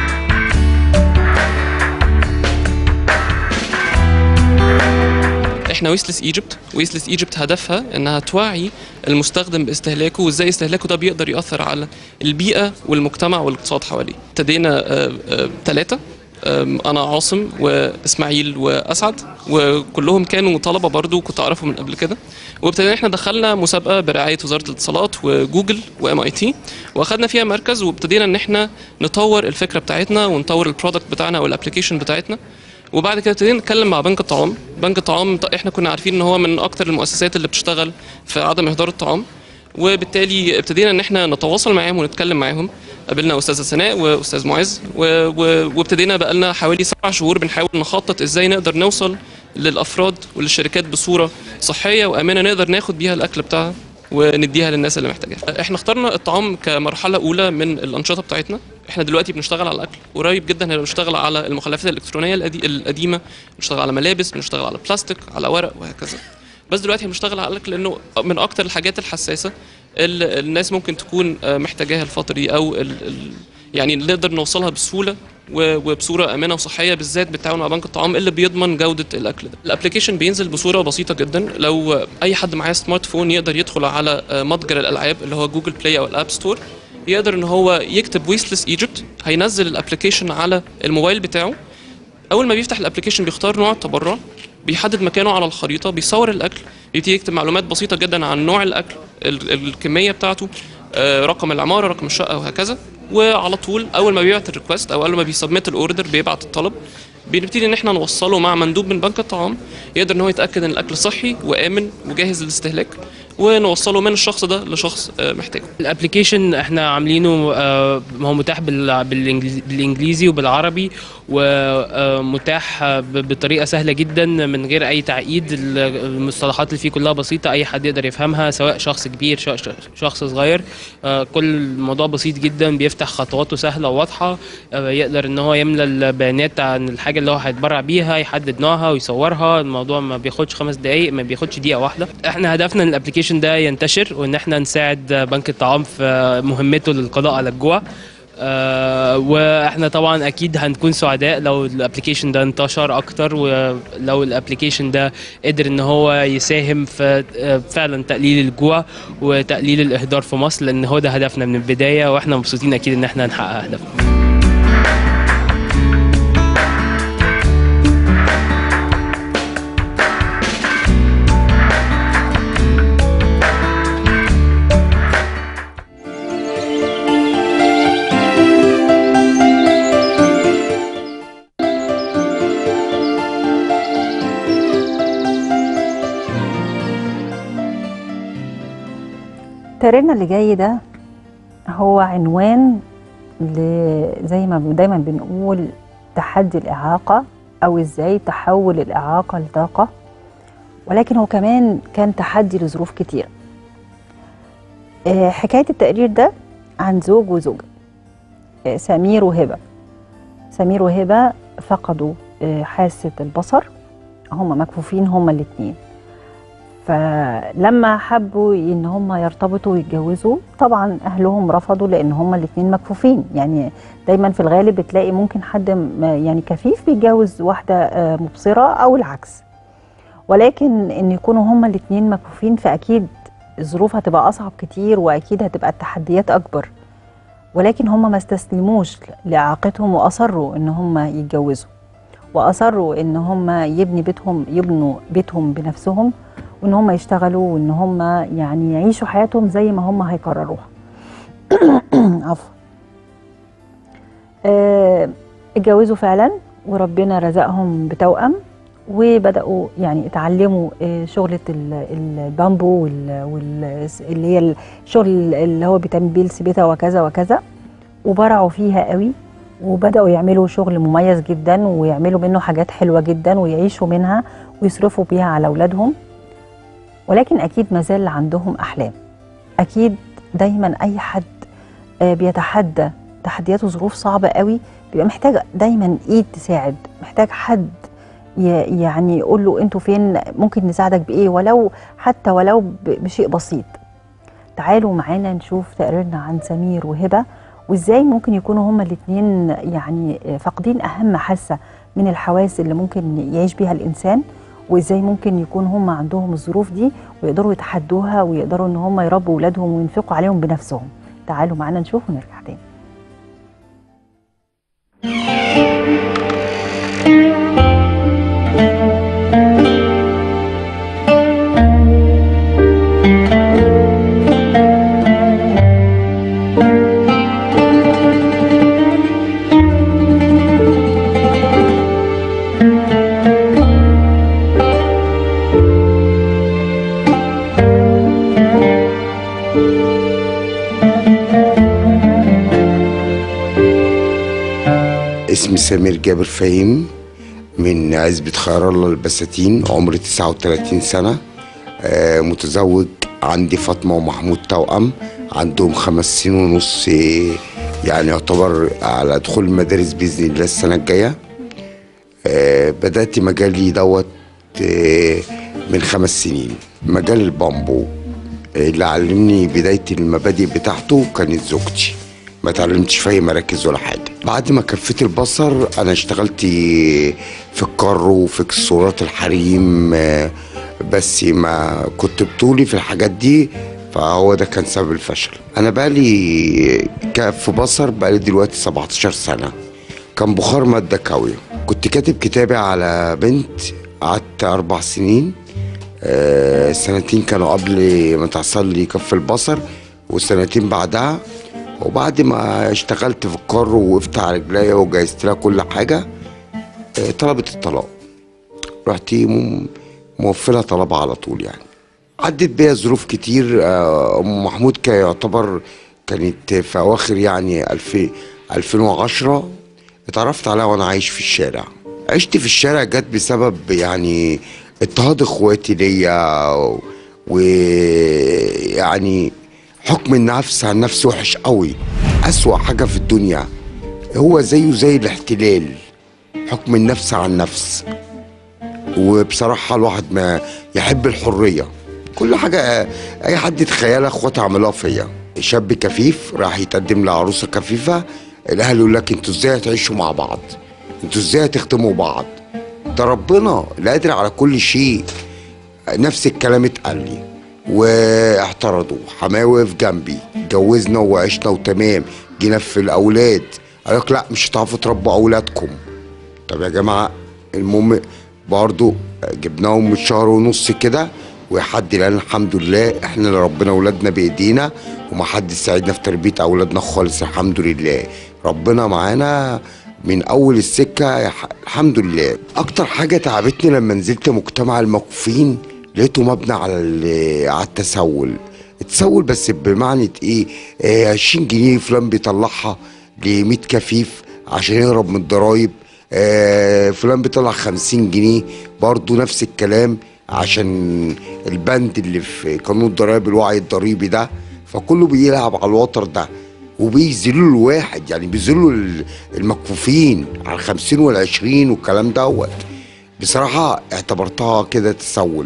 احنا ويسلس ايجيبت ويسلس ايجيبت هدفها انها توعي المستخدم باستهلاكه وازاي استهلاكه ده بيقدر ياثر على البيئه والمجتمع والاقتصاد حواليه ابتدينا ثلاثه انا عاصم واسماعيل واسعد وكلهم كانوا طلبه برضو كنت اعرفهم من قبل كده وابتدينا احنا دخلنا مسابقه برعايه وزاره الاتصالات وجوجل وام اي تي واخدنا فيها مركز وابتدينا ان احنا نطور الفكره بتاعتنا ونطور البرودكت بتاعنا او الابلكيشن بتاعتنا وبعد كده ابتدينا نتكلم مع بنك الطعام بنك الطعام ط- احنا كنا عارفين ان هو من اكتر المؤسسات اللي بتشتغل في عدم اهدار الطعام وبالتالي ابتدينا ان احنا نتواصل معاهم ونتكلم معاهم قابلنا استاذه سناء واستاذ معز و- و- وابتدينا بقالنا حوالي سبع شهور بنحاول نخطط ازاي نقدر نوصل للافراد وللشركات بصوره صحيه وامنه نقدر ناخد بيها الاكل بتاعها ونديها للناس اللي محتاجاها احنا اخترنا الطعام كمرحله اولى من الانشطه بتاعتنا احنا دلوقتي بنشتغل على الاكل قريب جدا هنبقى بنشتغل على المخلفات الالكترونيه القدي- القديمه بنشتغل على ملابس بنشتغل على بلاستيك على ورق وهكذا بس دلوقتي بنشتغل على الاكل لانه من اكتر الحاجات الحساسه اللي الناس ممكن تكون آه، محتاجاها الفتره دي او ال ال يعني نقدر نوصلها بسهوله و- وبصوره امنه وصحيه بالذات بالتعاون مع بنك الطعام اللي بيضمن جوده الاكل ده. الابلكيشن بينزل بصوره بسيطه جدا لو اي حد معاه سمارت فون يقدر يدخل على آه، متجر الالعاب اللي هو جوجل بلاي او الاب ستور يقدر ان هو يكتب ويستلس ايجيبت هينزل الابلكيشن على الموبايل بتاعه اول ما بيفتح الابلكيشن بيختار نوع التبرع بيحدد مكانه على الخريطه بيصور الاكل يبتدي يكتب معلومات بسيطه جدا عن نوع الاكل ال- الكميه بتاعته آه، رقم العماره رقم الشقه وهكذا وعلى طول اول ما بيبعت الريكوست او اول ما بيسبمت الاوردر بيبعت الطلب بنبتدي ان احنا نوصله مع مندوب من بنك الطعام يقدر ان هو يتاكد ان الاكل صحي وامن وجاهز للاستهلاك ونوصله من الشخص ده لشخص آه، محتاجه الابلكيشن احنا عاملينه آه، هو متاح بال- بالإنجليزي- بالانجليزي وبالعربي ومتاح بطريقه سهله جدا من غير اي تعقيد ال- المصطلحات اللي فيه كلها بسيطه اي حد يقدر يفهمها سواء شخص كبير ش- ش- شخص صغير آه، كل الموضوع بسيط جدا بيفتح خطواته سهله وواضحه آه، يقدر ان هو يملى البيانات عن الحاجه اللي هو هيتبرع بيها يحدد نوعها ويصورها الموضوع ما بياخدش خمس دقائق ما بياخدش دقيقه واحده احنا هدفنا ان الابلكيشن الابلكيشن ده ينتشر وان احنا نساعد بنك الطعام في مهمته للقضاء على الجوع آه، واحنا طبعا اكيد هنكون سعداء لو الابلكيشن ده انتشر اكتر ولو الابلكيشن ده قدر ان هو يساهم في آه، فعلا تقليل الجوع وتقليل الاهدار في مصر لان هو ده هدفنا من البدايه واحنا مبسوطين اكيد ان احنا هنحقق هدفنا تقريرنا اللي جاي ده هو عنوان ل... زي ما دايما بنقول تحدي الإعاقة أو إزاي تحول الإعاقة لطاقة ولكن هو كمان كان تحدي لظروف كتير آه، حكاية التقرير ده عن زوج وزوجة آه، سمير وهبة سمير وهبة فقدوا آه، حاسة البصر هما مكفوفين هما الاتنين فلما حبوا ان هم يرتبطوا ويتجوزوا طبعا اهلهم رفضوا لان هم الاثنين مكفوفين يعني دايما في الغالب بتلاقي ممكن حد م- يعني كفيف بيتجوز واحده آه، مبصره او العكس ولكن ان يكونوا هم الاثنين مكفوفين فاكيد الظروف هتبقى اصعب كتير واكيد هتبقى التحديات اكبر ولكن هم ما استسلموش لاعاقتهم واصروا ان هم يتجوزوا واصروا ان هم يبني بيتهم يبنوا بيتهم بنفسهم وان هم يشتغلوا وان هم يعني يعيشوا حياتهم زي ما هم هيقرروها عفوا آه، اتجوزوا فعلا وربنا رزقهم بتوأم وبدأوا يعني اتعلموا آه، شغلة ال- البامبو وال- وال- اللي هي الشغل اللي هو بيتم بيه السبيتة وكذا وكذا وبرعوا فيها قوي وبدأوا يعملوا شغل مميز جدا ويعملوا منه حاجات حلوة جدا ويعيشوا منها ويصرفوا بيها على أولادهم ولكن اكيد ما زال عندهم احلام اكيد دايما اي حد آه، بيتحدى تحديات وظروف صعبه قوي بيبقى محتاج دايما ايد تساعد محتاج حد ي- يعني يقول له انتوا فين ممكن نساعدك بايه ولو حتى ولو ب- بشيء بسيط تعالوا معانا نشوف تقريرنا عن سمير وهبه وازاي ممكن يكونوا هما الاثنين يعني آه، فاقدين اهم حاسه من الحواس اللي ممكن يعيش بيها الانسان وازاي ممكن يكون هم عندهم الظروف دي ويقدروا يتحدوها ويقدروا ان هم يربوا اولادهم وينفقوا عليهم بنفسهم تعالوا معانا نشوف ونرجع تاني اسمي سمير جابر فهيم من عزبة خير الله البساتين عمري 39 سنة آه، متزوج عندي فاطمة ومحمود توأم عندهم خمس سنين ونص آه، يعني يعتبر على دخول المدارس بإذن الله السنة الجاية آه، بدأت مجالي دوت آه، من خمس سنين مجال البامبو اللي علمني بداية المبادئ بتاعته كانت زوجتي ما اتعلمتش في اي مراكز ولا حاجه بعد ما كفيت البصر انا اشتغلت في الكارو وفي اكسسوارات الحريم آه، بس ما كنت بطولي في الحاجات دي فهو ده كان سبب الفشل انا بقالي ك- في بصر بقالي دلوقتي 17 سنه كان بخار ماده كاويه كنت كاتب كتابي على بنت قعدت اربع سنين آه، سنتين كانوا قبل ما تحصل لي كف البصر وسنتين بعدها وبعد ما اشتغلت في الكار ووقفت على رجليا وجهزت لها كل حاجه آه، طلبت الطلاق رحت مم- موفلها طلبها على طول يعني عدت بيا ظروف كتير آه، ام محمود كان يعتبر كانت في اواخر يعني 2000 2010 اتعرفت عليها وانا عايش في الشارع عشت في الشارع جت بسبب يعني اضطهاد اخواتي ليا ويعني حكم النفس عن نفس وحش قوي اسوأ حاجة في الدنيا هو زيه زي الاحتلال حكم النفس عن نفس وبصراحة الواحد ما يحب الحرية كل حاجه اي حد يتخيلها اخواتي عملوها فيا شاب كفيف راح يتقدم لعروسه كفيفه الاهل يقول لك انتوا ازاي هتعيشوا مع بعض انتوا ازاي هتخدموا بعض ده ربنا اللي قادر على كل شيء نفس الكلام اتقال لي واعترضوا حماية وقف جنبي اتجوزنا وعشنا وتمام جينا في الاولاد قال لك لا مش هتعرفوا تربوا اولادكم طب يا جماعه المهم برضو جبناهم من شهر ونص كده وحد الان الحمد لله احنا اللي ربنا اولادنا بايدينا ومحدش ساعدنا في تربيه اولادنا خالص الحمد لله ربنا معانا من اول السكه يا ح- الحمد لله اكتر حاجه تعبتني لما نزلت مجتمع المكفوفين لقيته مبني على ال- على التسول التسول بس بمعنى ايه آه 20 جنيه فلان بيطلعها ل 100 كفيف عشان يهرب من الضرايب آه فلان بيطلع 50 جنيه برضو نفس الكلام عشان البند اللي في قانون الضرايب الوعي الضريبي ده فكله بيلعب على الوتر ده وبيذلوا الواحد يعني بيذلوا ال- المكفوفين على الخمسين والعشرين والكلام دوت بصراحة اعتبرتها كده تسول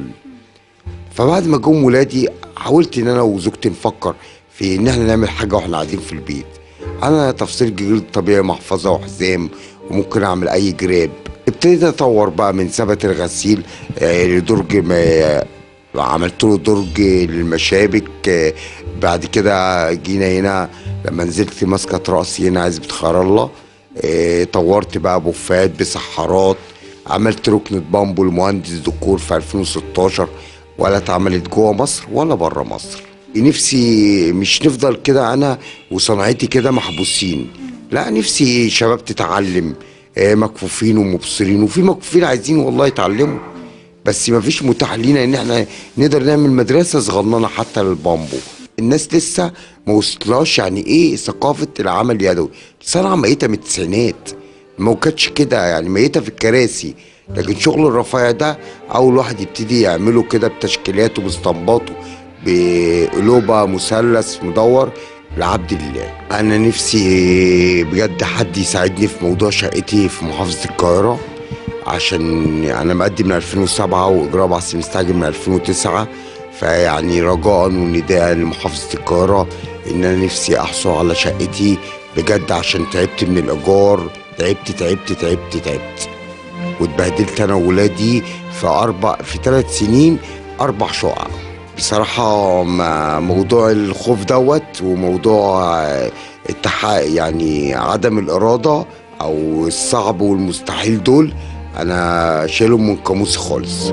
فبعد ما جم ولادي حاولت ان انا وزوجتي نفكر في ان احنا نعمل حاجة واحنا قاعدين في البيت انا تفصيل جلد طبيعي محفظة وحزام وممكن اعمل اي جراب ابتديت اطور بقى من ثبت الغسيل آه، لدرج ما عملت له درج للمشابك آه، بعد كده جينا هنا لما نزلت ماسكة راسي هنا عزبة خير الله آه، طورت بقى بوفات بسحارات عملت ركنة بامبو المهندس ديكور في 2016 ولا اتعملت جوه مصر ولا بره مصر نفسي مش نفضل كده انا وصنعتي كده محبوسين لا نفسي شباب تتعلم آه، مكفوفين ومبصرين وفي مكفوفين عايزين والله يتعلموا بس ما فيش متاح لينا ان احنا نقدر نعمل مدرسه صغننه حتى للبامبو الناس لسه ما وصلهاش يعني ايه ثقافه العمل اليدوي صنعه ميته من التسعينات ما كانتش كده يعني ميته في الكراسي لكن شغل الرفايع ده اول واحد يبتدي يعمله كده بتشكيلاته باستنباطه بقلوبه مثلث مدور لعبد الله انا نفسي بجد حد يساعدني في موضوع شقتي في محافظه القاهره عشان انا مقدم من 2007 واجراء بحث مستعجل من 2009 فيعني رجاء ونداء لمحافظه القاهره ان انا نفسي احصل على شقتي بجد عشان تعبت من الايجار تعبت تعبت تعبت تعبت واتبهدلت انا وولادي في اربع في ثلاث سنين اربع شقق بصراحة ما موضوع الخوف دوت وموضوع آه، التحا يعني عدم الإرادة أو الصعب والمستحيل دول أنا شايلهم من قاموسي خالص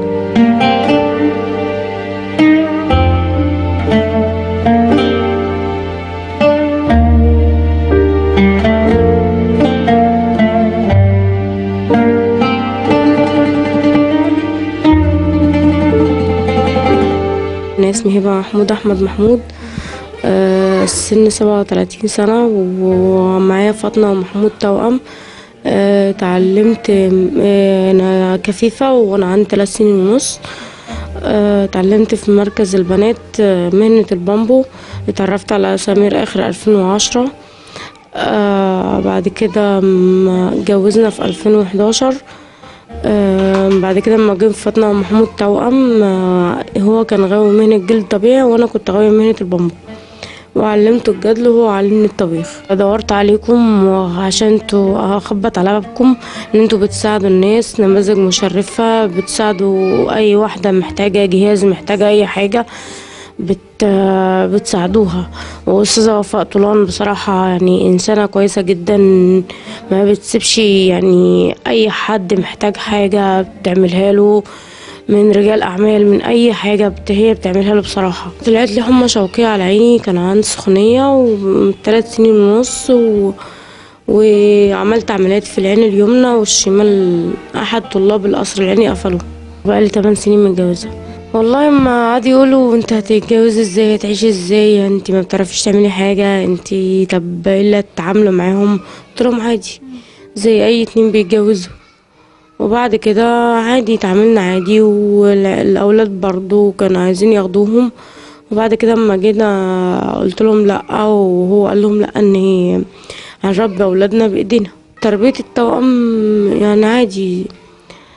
أنا اسمي هبة محمود أحمد محمود آه، السن سبعة وتلاتين سنة ومعايا فاطمة ومحمود توأم آه، اتعلمت آه، أنا كفيفة وأنا عندي تلات سنين ونص آه، اتعلمت في مركز البنات آه، مهنة البامبو اتعرفت على سمير آخر ألفين وعشرة آه، بعد كده م- اتجوزنا في ألفين وحداشر آه، بعد كده لما جه فاطمة ومحمود توأم آه، هو كان غاوي مهنة جلد طبيعي وأنا كنت غاوي مهنة البامبو وعلمته الجدل وهو علمني الطبيخ دورت عليكم عشان انتوا اخبط على بابكم ان انتوا بتساعدوا الناس نماذج مشرفة بتساعدوا اي واحدة محتاجة جهاز محتاجة اي حاجة بت بتساعدوها واستاذة وفاء طولان بصراحة يعني انسانة كويسة جدا ما بتسيبش يعني اي حد محتاج حاجة بتعملها له من رجال اعمال من اي حاجه بت- هي بتعملها له بصراحه طلعت لي حمى شوكيه على عيني كان عندي سخونيه وثلاث سنين ونص و... وعملت عمليات في العين اليمنى والشمال احد طلاب القصر العيني قفلوه بقالي 8 سنين متجوزه والله ما قعدوا يقولوا انت هتتجوزي ازاي هتعيشي ازاي انت ما بتعرفيش تعملي حاجه انت طب ايه اللي تتعاملوا معاهم قلت لهم عادي زي اي اتنين بيتجوزوا وبعد كده عادي اتعاملنا عادي والاولاد برضو كانوا عايزين ياخدوهم وبعد كده اما جينا قلت لهم لا وهو قال لهم لا ان هنربي اولادنا بايدينا تربيه التوأم يعني عادي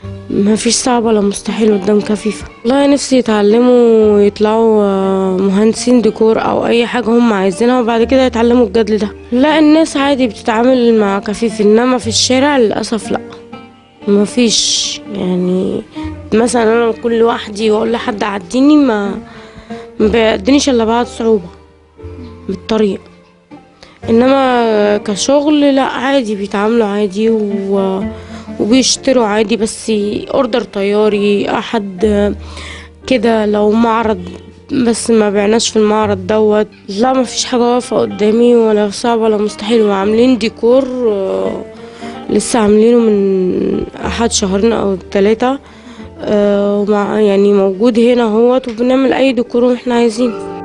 ما فيش صعب ولا مستحيل قدام كفيفة والله نفسي يتعلموا ويطلعوا آه، مهندسين ديكور او اي حاجة هم عايزينها وبعد كده يتعلموا الجدل ده لا الناس عادي بتتعامل مع كفيف انما في الشارع للأسف لا ما فيش يعني مثلا انا اكون لوحدي واقول لحد عديني ما ما بيقدنيش الا بعد صعوبة بالطريق انما كشغل لا عادي بيتعاملوا عادي و... وبيشتروا عادي بس اوردر طياري احد كده لو معرض بس ما بعناش في المعرض دوت لا ما فيش حاجة واقفة قدامي ولا صعب ولا مستحيل وعاملين ديكور آه، لسه عاملينه من احد شهرين او ثلاثة ومع يعني موجود هنا اهوت وبنعمل اي ديكور احنا عايزينه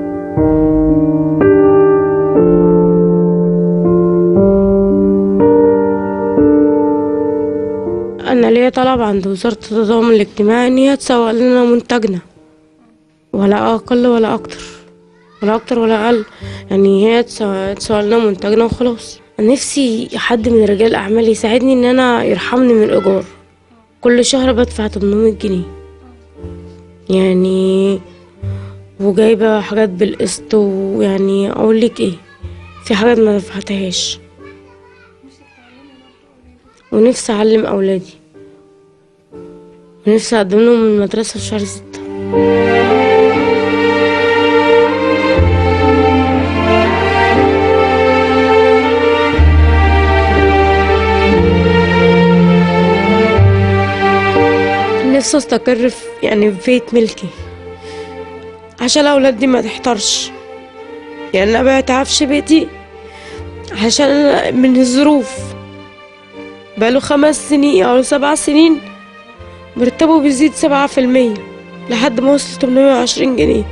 انا ليا طلب عند وزارة التضامن الاجتماعي ان هي تسوق لنا منتجنا ولا اقل ولا اكتر ولا اكتر ولا اقل يعني هي تسوق تسوق لنا منتجنا وخلاص نفسي حد من رجال الاعمال يساعدني ان انا يرحمني من الايجار كل شهر بدفع 800 جنيه يعني وجايبه حاجات بالقسط ويعني اقول لك ايه في حاجات ما دفعتهاش ونفسي اعلم اولادي ونفسي اقدم لهم المدرسه في شهر ستة نفسي استقر في يعني في بيت ملكي عشان اولادي ما تحترش يعني انا بعت عفش بيتي عشان أنا من الظروف بقاله خمس سنين او سبع سنين مرتبه بيزيد سبعة في المية لحد ما وصل 820 جنيه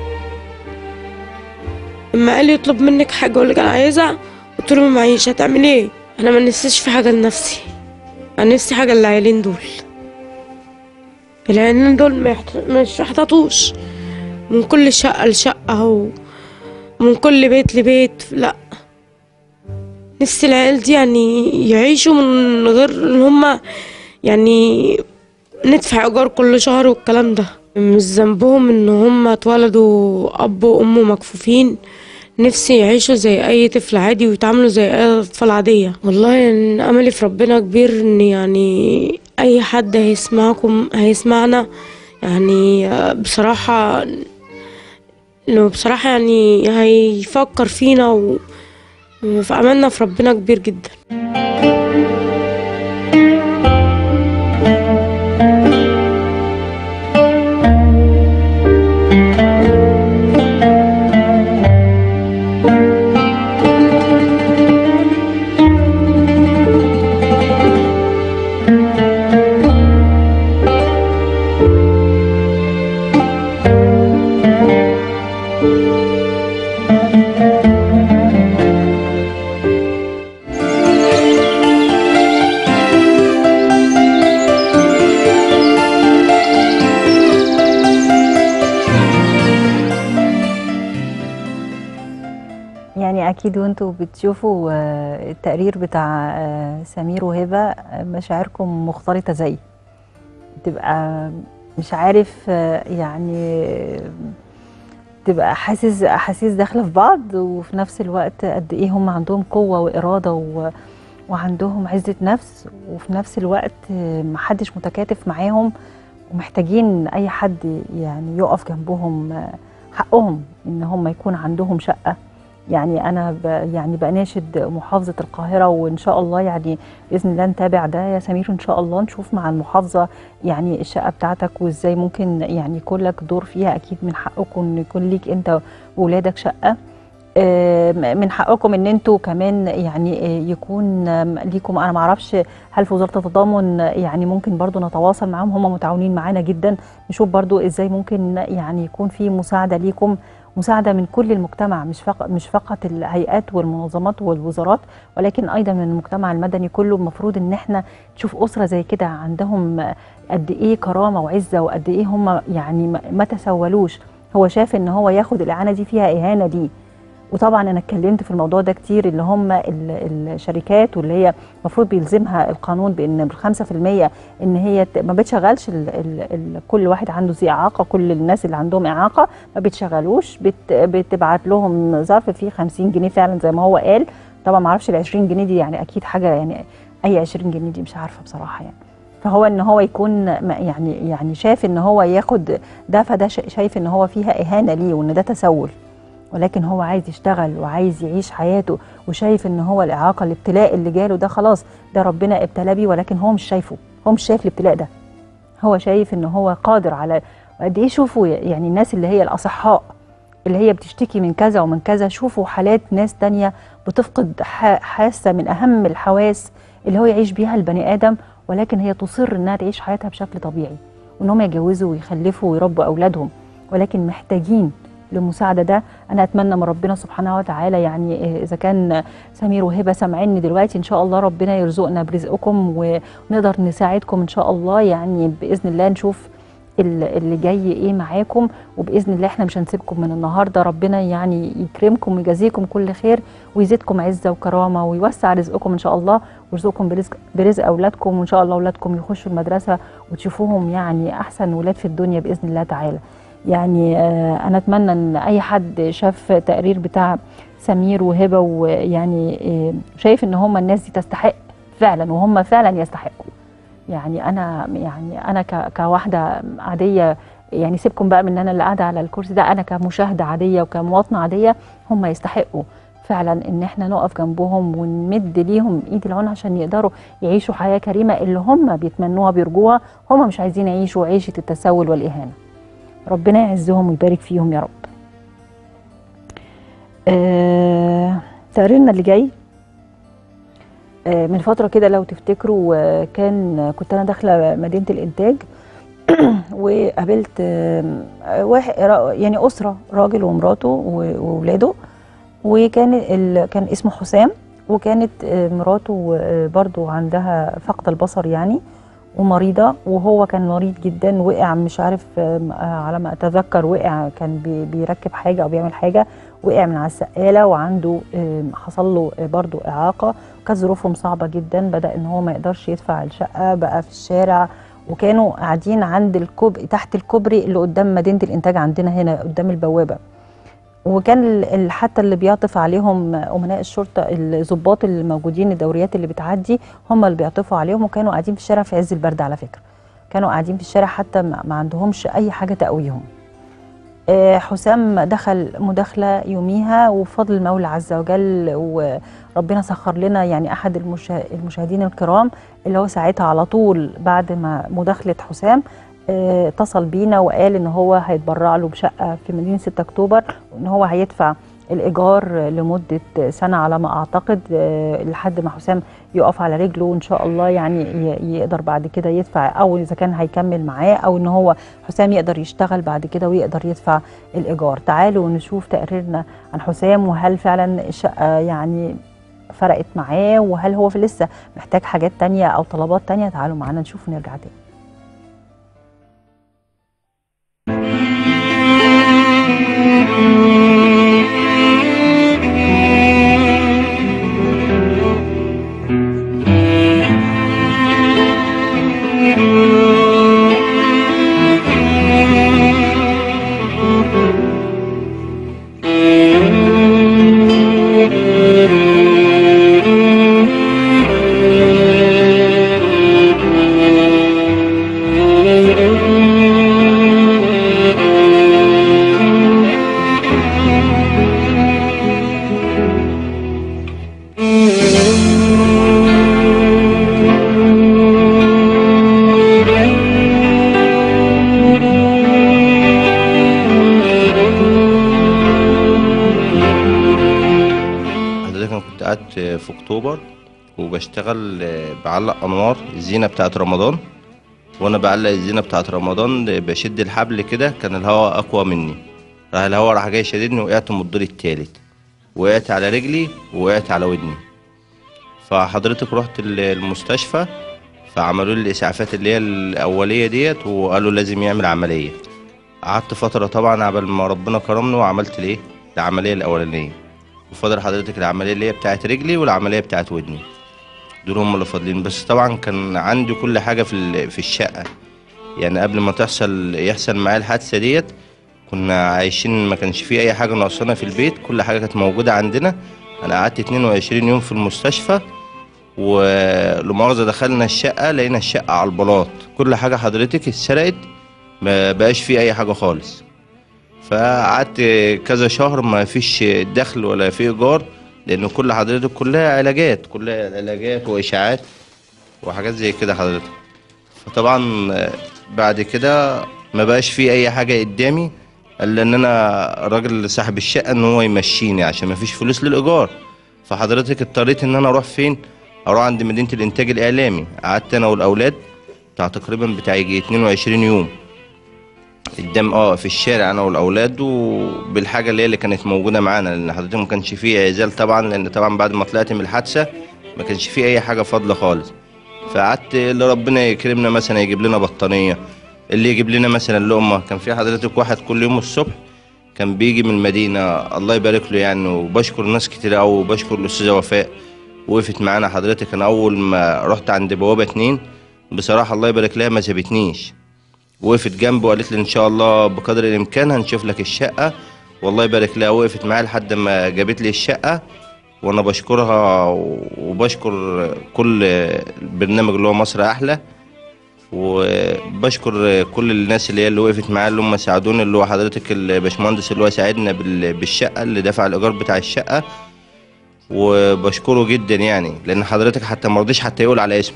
اما قال لي يطلب منك حاجة اقول لك انا عايزها قلت له ما معيش هتعمل ايه انا ما نفسيش في حاجة لنفسي انا نفسي حاجة للعيالين دول العيالين دول ما يحت... مش محتاطوش من كل شقة لشقة ومن كل بيت لبيت لا نفسي العيال دي يعني يعيشوا من غير ان هما يعني ندفع ايجار كل شهر والكلام ده مش ذنبهم ان هما اتولدوا اب وام مكفوفين نفسي يعيشوا زي اي طفل عادي ويتعاملوا زي اي اطفال عاديه والله يعني املي في ربنا كبير ان يعني اي حد هيسمعكم هيسمعنا يعني بصراحه انه بصراحه يعني هيفكر فينا و فأملنا في ربنا كبير جدا يعني اكيد وانتوا بتشوفوا آه، التقرير بتاع آه، سمير وهبه آه، مشاعركم مختلطه زي تبقى مش عارف آه، يعني تبقى حاسس احاسيس داخله في بعض وفي نفس الوقت قد ايه هم عندهم قوه واراده و وعندهم عزه نفس وفي نفس الوقت آه، محدش متكاتف معاهم ومحتاجين اي حد يعني يقف جنبهم آه، حقهم ان هم يكون عندهم شقه يعني انا ب يعني بناشد محافظه القاهره وان شاء الله يعني باذن الله نتابع ده يا سمير ان شاء الله نشوف مع المحافظه يعني الشقه بتاعتك وازاي ممكن يعني يكون لك دور فيها اكيد من حقكم ان يكون ليك انت واولادك شقه آه، من حقكم ان انتوا كمان يعني آه، يكون آم، ليكم انا ما اعرفش هل في وزاره التضامن يعني ممكن برضو نتواصل معاهم هم متعاونين معانا جدا نشوف برضو ازاي ممكن يعني يكون في مساعده ليكم مساعده من كل المجتمع مش فقط مش فقط الهيئات والمنظمات والوزارات ولكن ايضا من المجتمع المدني كله المفروض ان احنا نشوف اسره زي كده عندهم قد ايه كرامه وعزه وقد ايه هم يعني ما ما تسولوش هو شاف ان هو ياخد الاعانه دي فيها اهانه ليه وطبعا انا اتكلمت في الموضوع ده كتير اللي هم ال- الشركات واللي هي المفروض بيلزمها القانون بان بالخمسة في المية ان هي ت- ما بتشغلش ال ال ال كل واحد عنده ذي اعاقه كل الناس اللي عندهم اعاقه ما بتشغلوش بت بتبعت لهم ظرف فيه 50 جنيه فعلا زي ما هو قال طبعا ما اعرفش ال 20 جنيه دي يعني اكيد حاجه يعني اي 20 جنيه دي مش عارفه بصراحه يعني فهو ان هو يكون ما- يعني يعني شايف ان هو ياخد ده فده شا- شايف ان هو فيها اهانه ليه وان ده تسول ولكن هو عايز يشتغل وعايز يعيش حياته وشايف ان هو الاعاقه الابتلاء اللي جاله ده خلاص ده ربنا ابتلى بيه ولكن هو مش شايفه هو مش شايف الابتلاء ده هو شايف ان هو قادر على قد ايه شوفوا يعني الناس اللي هي الاصحاء اللي هي بتشتكي من كذا ومن كذا شوفوا حالات ناس تانية بتفقد ح- حاسة من أهم الحواس اللي هو يعيش بيها البني آدم ولكن هي تصر إنها تعيش حياتها بشكل طبيعي وإن هم يتجوزوا ويخلفوا ويربوا أولادهم ولكن محتاجين للمساعدة ده أنا أتمنى من ربنا سبحانه وتعالى يعني إيه، إذا كان سمير وهبة سامعيني دلوقتي إن شاء الله ربنا يرزقنا برزقكم ونقدر نساعدكم إن شاء الله يعني بإذن الله نشوف ال- اللي جاي ايه معاكم وباذن الله احنا مش هنسيبكم من النهارده ربنا يعني يكرمكم ويجازيكم كل خير ويزيدكم عزه وكرامه ويوسع رزقكم ان شاء الله ويرزقكم برزق برزق اولادكم وان شاء الله اولادكم يخشوا المدرسه وتشوفوهم يعني احسن ولاد في الدنيا باذن الله تعالى يعني آه انا اتمنى ان اي حد شاف تقرير بتاع سمير وهبه ويعني آه شايف ان هم الناس دي تستحق فعلا وهم فعلا يستحقوا يعني انا يعني انا ك- كواحده عاديه يعني سيبكم بقى من ان انا اللي قاعده على الكرسي ده انا كمشاهده عاديه وكمواطنه عاديه هم يستحقوا فعلا ان احنا نقف جنبهم ونمد ليهم ايد العون عشان يقدروا يعيشوا حياه كريمه اللي هم بيتمنوها بيرجوها هم مش عايزين يعيشوا عيشه التسول والاهانه ربنا يعزهم ويبارك فيهم يا رب آه تقريرنا اللي جاي آه، من فترة كده لو تفتكروا آه، كان كنت أنا داخلة مدينة الإنتاج وقابلت آه، واحد را- يعني أسرة راجل ومراته و- وولاده وكان ال... كان اسمه حسام وكانت آه، مراته آه، برضو عندها فقد البصر يعني ومريضة وهو كان مريض جدا وقع مش عارف آم، آه، على ما أتذكر وقع كان بي- بيركب حاجة أو بيعمل حاجة وقع من على السقالة وعنده آم، حصل له آه، برضو إعاقة كانت ظروفهم صعبة جدا بدأ إن هو ما يقدرش يدفع الشقة بقى في الشارع وكانوا قاعدين عند الكوب تحت الكوبري اللي قدام مدينة الإنتاج عندنا هنا قدام البوابة وكان ال- ال- حتى اللي بيعطف عليهم امناء الشرطه الضباط الموجودين الدوريات اللي بتعدي هم اللي بيعطفوا عليهم وكانوا قاعدين في الشارع في عز البرد على فكره كانوا قاعدين في الشارع حتى ما ما عندهمش اي حاجه تقويهم آه، حسام دخل مداخله يوميها وبفضل المولى عز وجل وربنا سخر لنا يعني احد المشا- المشاهدين الكرام اللي هو ساعتها على طول بعد ما مداخله حسام آه، اتصل بينا وقال ان هو هيتبرع له بشقه في مدينه 6 اكتوبر وان هو هيدفع الايجار لمده سنه على ما اعتقد آه، لحد ما حسام يقف على رجله وان شاء الله يعني ي- يقدر بعد كده يدفع او اذا كان هيكمل معاه او ان هو حسام يقدر يشتغل بعد كده ويقدر يدفع الايجار تعالوا نشوف تقريرنا عن حسام وهل فعلا الشقه يعني فرقت معاه وهل هو في لسه محتاج حاجات تانية او طلبات تانية تعالوا معانا نشوف ونرجع تاني حضرتك انا كنت قاعد في اكتوبر وبشتغل بعلق انوار الزينه بتاعت رمضان وانا بعلق الزينه بتاعت رمضان بشد الحبل كده كان الهواء اقوى مني راح الهواء راح جاي شددني وقعت من الدور التالت وقعت على رجلي وقعت على ودني فحضرتك رحت ال- المستشفى فعملوا لي الاسعافات اللي هي الاوليه ديت وقالوا لازم يعمل عمليه قعدت فتره طبعا عبال ما ربنا كرمني وعملت الايه العمليه الاولانيه وفاضل حضرتك العمليه اللي هي بتاعت رجلي والعمليه بتاعت ودني دول هم اللي فاضلين بس طبعا كان عندي كل حاجه في ال- في الشقه يعني قبل ما تحصل يحصل معايا الحادثه ديت كنا عايشين ما كانش فيه اي حاجه ناقصانا في البيت كل حاجه كانت موجوده عندنا انا قعدت 22 يوم في المستشفى ولمؤاخذه دخلنا الشقه لقينا الشقه على البلاط كل حاجه حضرتك اتسرقت ما بقاش فيه اي حاجه خالص فقعدت كذا شهر ما فيش دخل ولا في ايجار لان كل حضرتك كلها علاجات كلها علاجات واشاعات وحاجات زي كده حضرتك فطبعا آه، بعد كده ما بقاش في اي حاجه قدامي الا ان انا راجل صاحب الشقه ان هو يمشيني عشان ما فيش فلوس للايجار فحضرتك اضطريت ان انا اروح فين اروح عند مدينه الانتاج الاعلامي قعدت انا والاولاد بتاع تقريبا بتاع يجي 22 يوم قدام اه في الشارع انا والاولاد وبالحاجه اللي هي اللي كانت موجوده معانا لان حضرتك ما كانش فيه عزال طبعا لان طبعا بعد ما طلعت من الحادثه ما كانش فيه اي حاجه فاضله خالص فقعدت اللي ربنا يكرمنا مثلا يجيب لنا بطانيه اللي يجيب لنا مثلا لقمه كان في حضرتك واحد كل يوم الصبح كان بيجي من المدينه الله يبارك له يعني وبشكر ناس كتير قوي وبشكر الاستاذه وفاء وقفت معانا حضرتك انا اول ما رحت عند بوابه اتنين بصراحه الله يبارك لها ما سابتنيش وقفت جنبي وقالت لي ان شاء الله بقدر الامكان هنشوف لك الشقه والله يبارك لها وقفت معايا لحد ما جابت لي الشقه وانا بشكرها وبشكر كل البرنامج اللي هو مصر احلى وبشكر كل الناس اللي هي اللي وقفت معايا اللي هم ساعدوني اللي هو حضرتك الباشمهندس اللي هو ساعدنا بال- بالشقه اللي دفع الايجار بتاع الشقه وبشكره جدا يعني لان حضرتك حتى ما رضيش حتى يقول على اسمه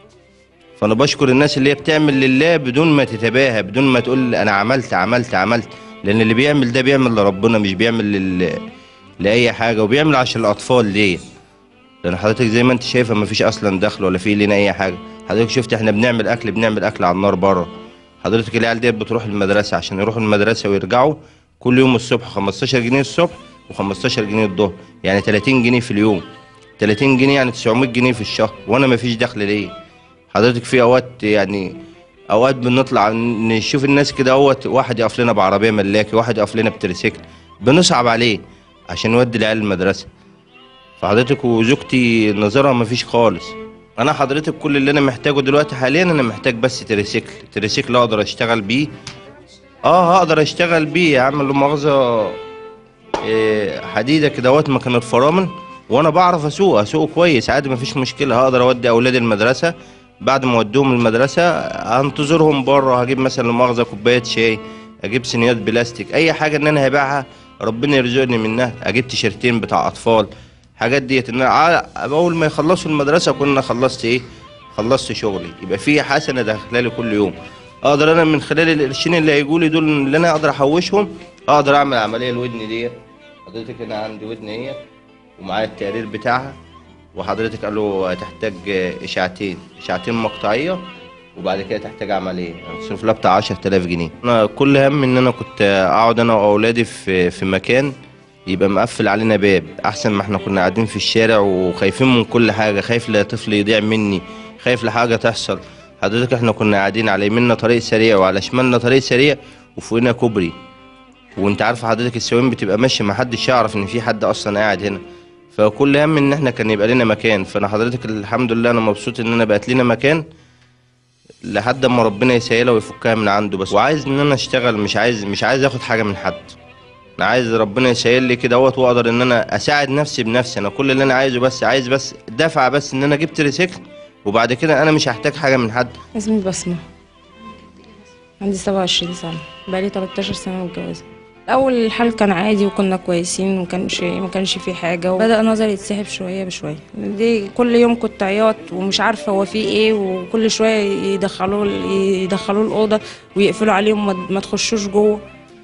فانا بشكر الناس اللي هي بتعمل لله بدون ما تتباهى بدون ما تقول انا عملت عملت عملت لان اللي بيعمل ده بيعمل لربنا مش بيعمل لل... لاي حاجه وبيعمل عشان الاطفال دي لان حضرتك زي ما انت شايفه ما فيش اصلا دخل ولا في لنا اي حاجه حضرتك شفت احنا بنعمل اكل بنعمل اكل على النار بره حضرتك العيال ديت بتروح المدرسه عشان يروحوا المدرسه ويرجعوا كل يوم الصبح 15 جنيه الصبح و15 جنيه الظهر يعني 30 جنيه في اليوم 30 جنيه يعني 900 جنيه في الشهر وانا ما فيش دخل ليه حضرتك في اوقات يعني اوقات بنطلع نشوف الناس كده اهوت واحد يقف لنا بعربيه ملاكي واحد يقف لنا بتريسيكل بنصعب عليه عشان نودي العيال المدرسه فحضرتك وزوجتي نظرها مفيش خالص انا حضرتك كل اللي انا محتاجه دلوقتي حاليا انا محتاج بس تريسيكل تريسيكل اقدر اشتغل بيه اه هقدر اشتغل بيه يا عم لا مؤاخذه إيه، حديده كده اهوت مكان الفرامل وانا بعرف اسوق اسوق كويس عادي مفيش مشكله هقدر اودي اولادي المدرسه بعد ما اوديهم المدرسه هنتظرهم بره هجيب مثلا لا مؤاخذه كوبايه شاي اجيب صينيات بلاستيك اي حاجه ان انا هبيعها ربنا يرزقني منها اجيب تيشرتين بتاع اطفال حاجات ديت ان أنا ع- اول ما يخلصوا المدرسه كنا خلصت ايه خلصت شغلي يبقى في حسنه داخله لي كل يوم اقدر انا من خلال القرشين اللي هيجوا لي دول اللي انا اقدر احوشهم اقدر اعمل عمليه الودن ديت حضرتك انا عندي ودن اهي ومعايا التقرير بتاعها وحضرتك قالوا هتحتاج اشاعتين اشاعتين مقطعيه وبعد كده تحتاج عمليه هتصرف لها بتاع 10000 جنيه انا كل هم ان انا كنت اقعد انا واولادي في في مكان يبقى مقفل علينا باب احسن ما احنا كنا قاعدين في الشارع وخايفين من كل حاجه خايف لا طفل يضيع مني خايف لحاجه تحصل حضرتك احنا كنا قاعدين على يميننا طريق سريع وعلى شمالنا طريق سريع وفوقنا كوبري وانت عارف حضرتك السواقين بتبقى ماشيه ما حدش يعرف ان في حد اصلا قاعد هنا فكل هم ان احنا كان يبقى لنا مكان فانا حضرتك الحمد لله انا مبسوط ان انا بقت لنا مكان لحد ما ربنا يسهلها ويفكها من عنده بس وعايز ان انا اشتغل مش عايز مش عايز اخد حاجه من حد انا عايز ربنا يسهل لي كده اهوت واقدر ان انا اساعد نفسي بنفسي انا كل اللي انا عايزه بس عايز بس دفعه بس ان انا جبت ريسيكل وبعد كده انا مش هحتاج حاجه من حد اسمي بسمة عندي سبعة وعشرين سنة بقالي 13 سنة متجوزة الأول الحال كان عادي وكنا كويسين وما كانش ما كانش في حاجة وبدأ نظري يتسحب شوية بشوية دي كل يوم كنت عياط ومش عارفة هو في ايه وكل شوية يدخلوه يدخلوه الأوضة ويقفلوا عليهم ما- ما تخشوش جوه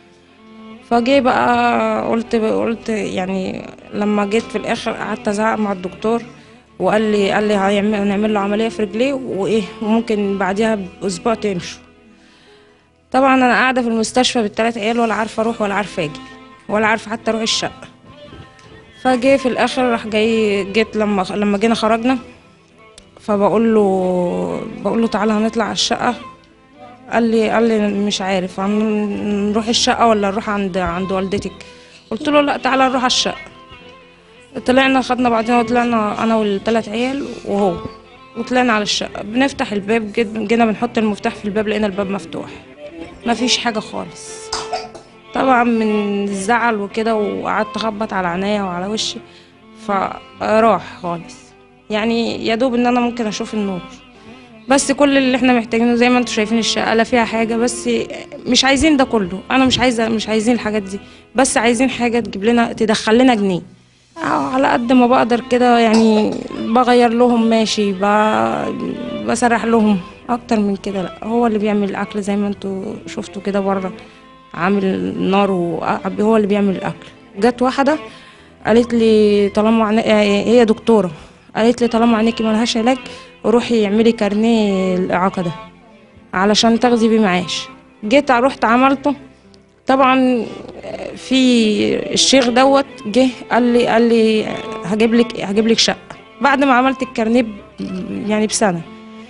فجي بقى قلت قلت يعني لما جيت في الآخر قعدت أزعق مع الدكتور وقال لي قال لي هيعمل هنعمل له عمليه في رجليه وايه وممكن بعديها باسبوع تمشوا طبعا انا قاعده في المستشفى بالثلاث عيال ولا عارفه اروح ولا عارفه اجي ولا عارفه حتى اروح الشقه فجي في الاخر راح جاي جيت لما لما جينا خرجنا فبقول له بقول له تعالى هنطلع على الشقه قال لي قال لي مش عارف هن- نروح الشقه ولا نروح عند عند والدتك قلت له لا تعالى نروح على الشقه طلعنا خدنا بعضنا وطلعنا انا والثلاث عيال وهو وطلعنا على الشقه بنفتح الباب جد- جينا بنحط المفتاح في الباب لقينا الباب مفتوح ما فيش حاجه خالص طبعا من الزعل وكده وقعدت اخبط على عينيا وعلى وشي فراح خالص يعني يا دوب ان انا ممكن اشوف النور بس كل اللي احنا محتاجينه زي ما انتم شايفين الشقه لا فيها حاجه بس مش عايزين ده كله انا مش عايزه مش عايزين الحاجات دي بس عايزين حاجه تجيب لنا تدخل لنا جنيه أو على قد ما بقدر كده يعني بغير لهم ماشي ب- بسرح لهم اكتر من كده لا هو اللي بيعمل الاكل زي ما انتوا شفتوا كده بره عامل نار وهو اللي بيعمل الاكل جت واحده قالت لي طالما عن... هي دكتوره قالت لي طالما عينيكي ملهاش علاج روحي اعملي كارنيه الاعاقه ده علشان تاخدي بيه معاش جيت رحت عملته طبعا في الشيخ دوت جه قال لي قال لي هجيب لك هجيب لك شقه بعد ما عملت الكارنيه ب- يعني بسنه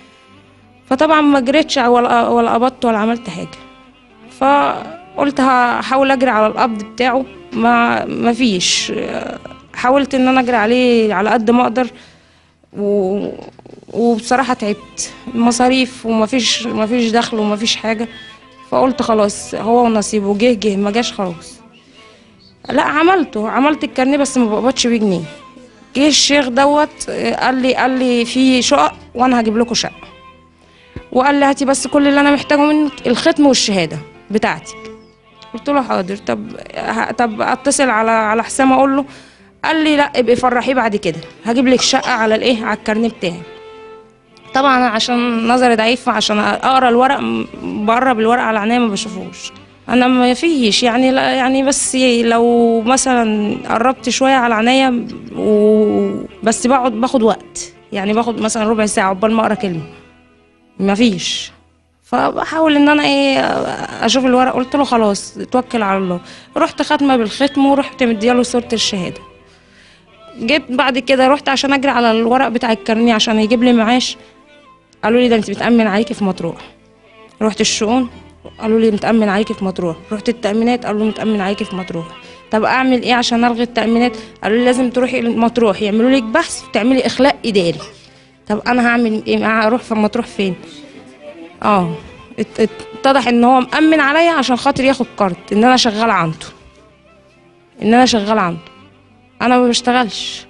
فطبعا ما جريتش ولا ولا قبضت ولا عملت حاجه فقلت هحاول اجري على القبض بتاعه ما ما فيش حاولت ان انا اجري عليه على قد ما اقدر و... وبصراحه تعبت مصاريف ومفيش مفيش دخل ومفيش حاجه فقلت خلاص هو ونصيبه جه جه ما جاش خلاص لا عملته عملت الكارنيه بس ما بقبضش بيه جنيه جه الشيخ دوت قال لي قال لي في شقق وانا هجيب لكم شقه وقال لي هاتي بس كل اللي انا محتاجه منك الختم والشهاده بتاعتك قلت له حاضر طب ه- طب اتصل على على حسام اقول له قال لي لا ابقي فرحيه بعد كده هجيب لك شقه على الايه على الكارنيه بتاعي طبعا أنا عشان نظري ضعيف عشان اقرا الورق م- بقرب الورق على عينيا ما بشوفوش انا ما فيش يعني لا يعني بس لو مثلا قربت شويه على عينيا و... بس بقعد باخد وقت يعني باخد مثلا ربع ساعه عقبال ما اقرا كلمه ما فيش فبحاول ان انا ايه اشوف الورق قلت له خلاص توكل على الله رحت ختمه بالختم ورحت مدياله صوره الشهاده جيت بعد كده رحت عشان اجري على الورق بتاع الكارنيه عشان يجيب لي معاش قالوا لي ده انت بتأمن عليكي في مطروح رحت الشؤون قالوا لي متأمن عليكي في مطروح رحت التأمينات قالوا لي متأمن عليكي في مطروح طب اعمل ايه عشان الغي التأمينات قالوا لي لازم تروحي مطروح يعملوا لك بحث وتعملي اخلاء اداري طب انا هعمل ايه اروح في مطروح فين اه ات- ات- اتضح ان هو مأمن عليا عشان خاطر ياخد كارت ان انا شغاله عنده ان انا شغاله عنده انا ما بشتغلش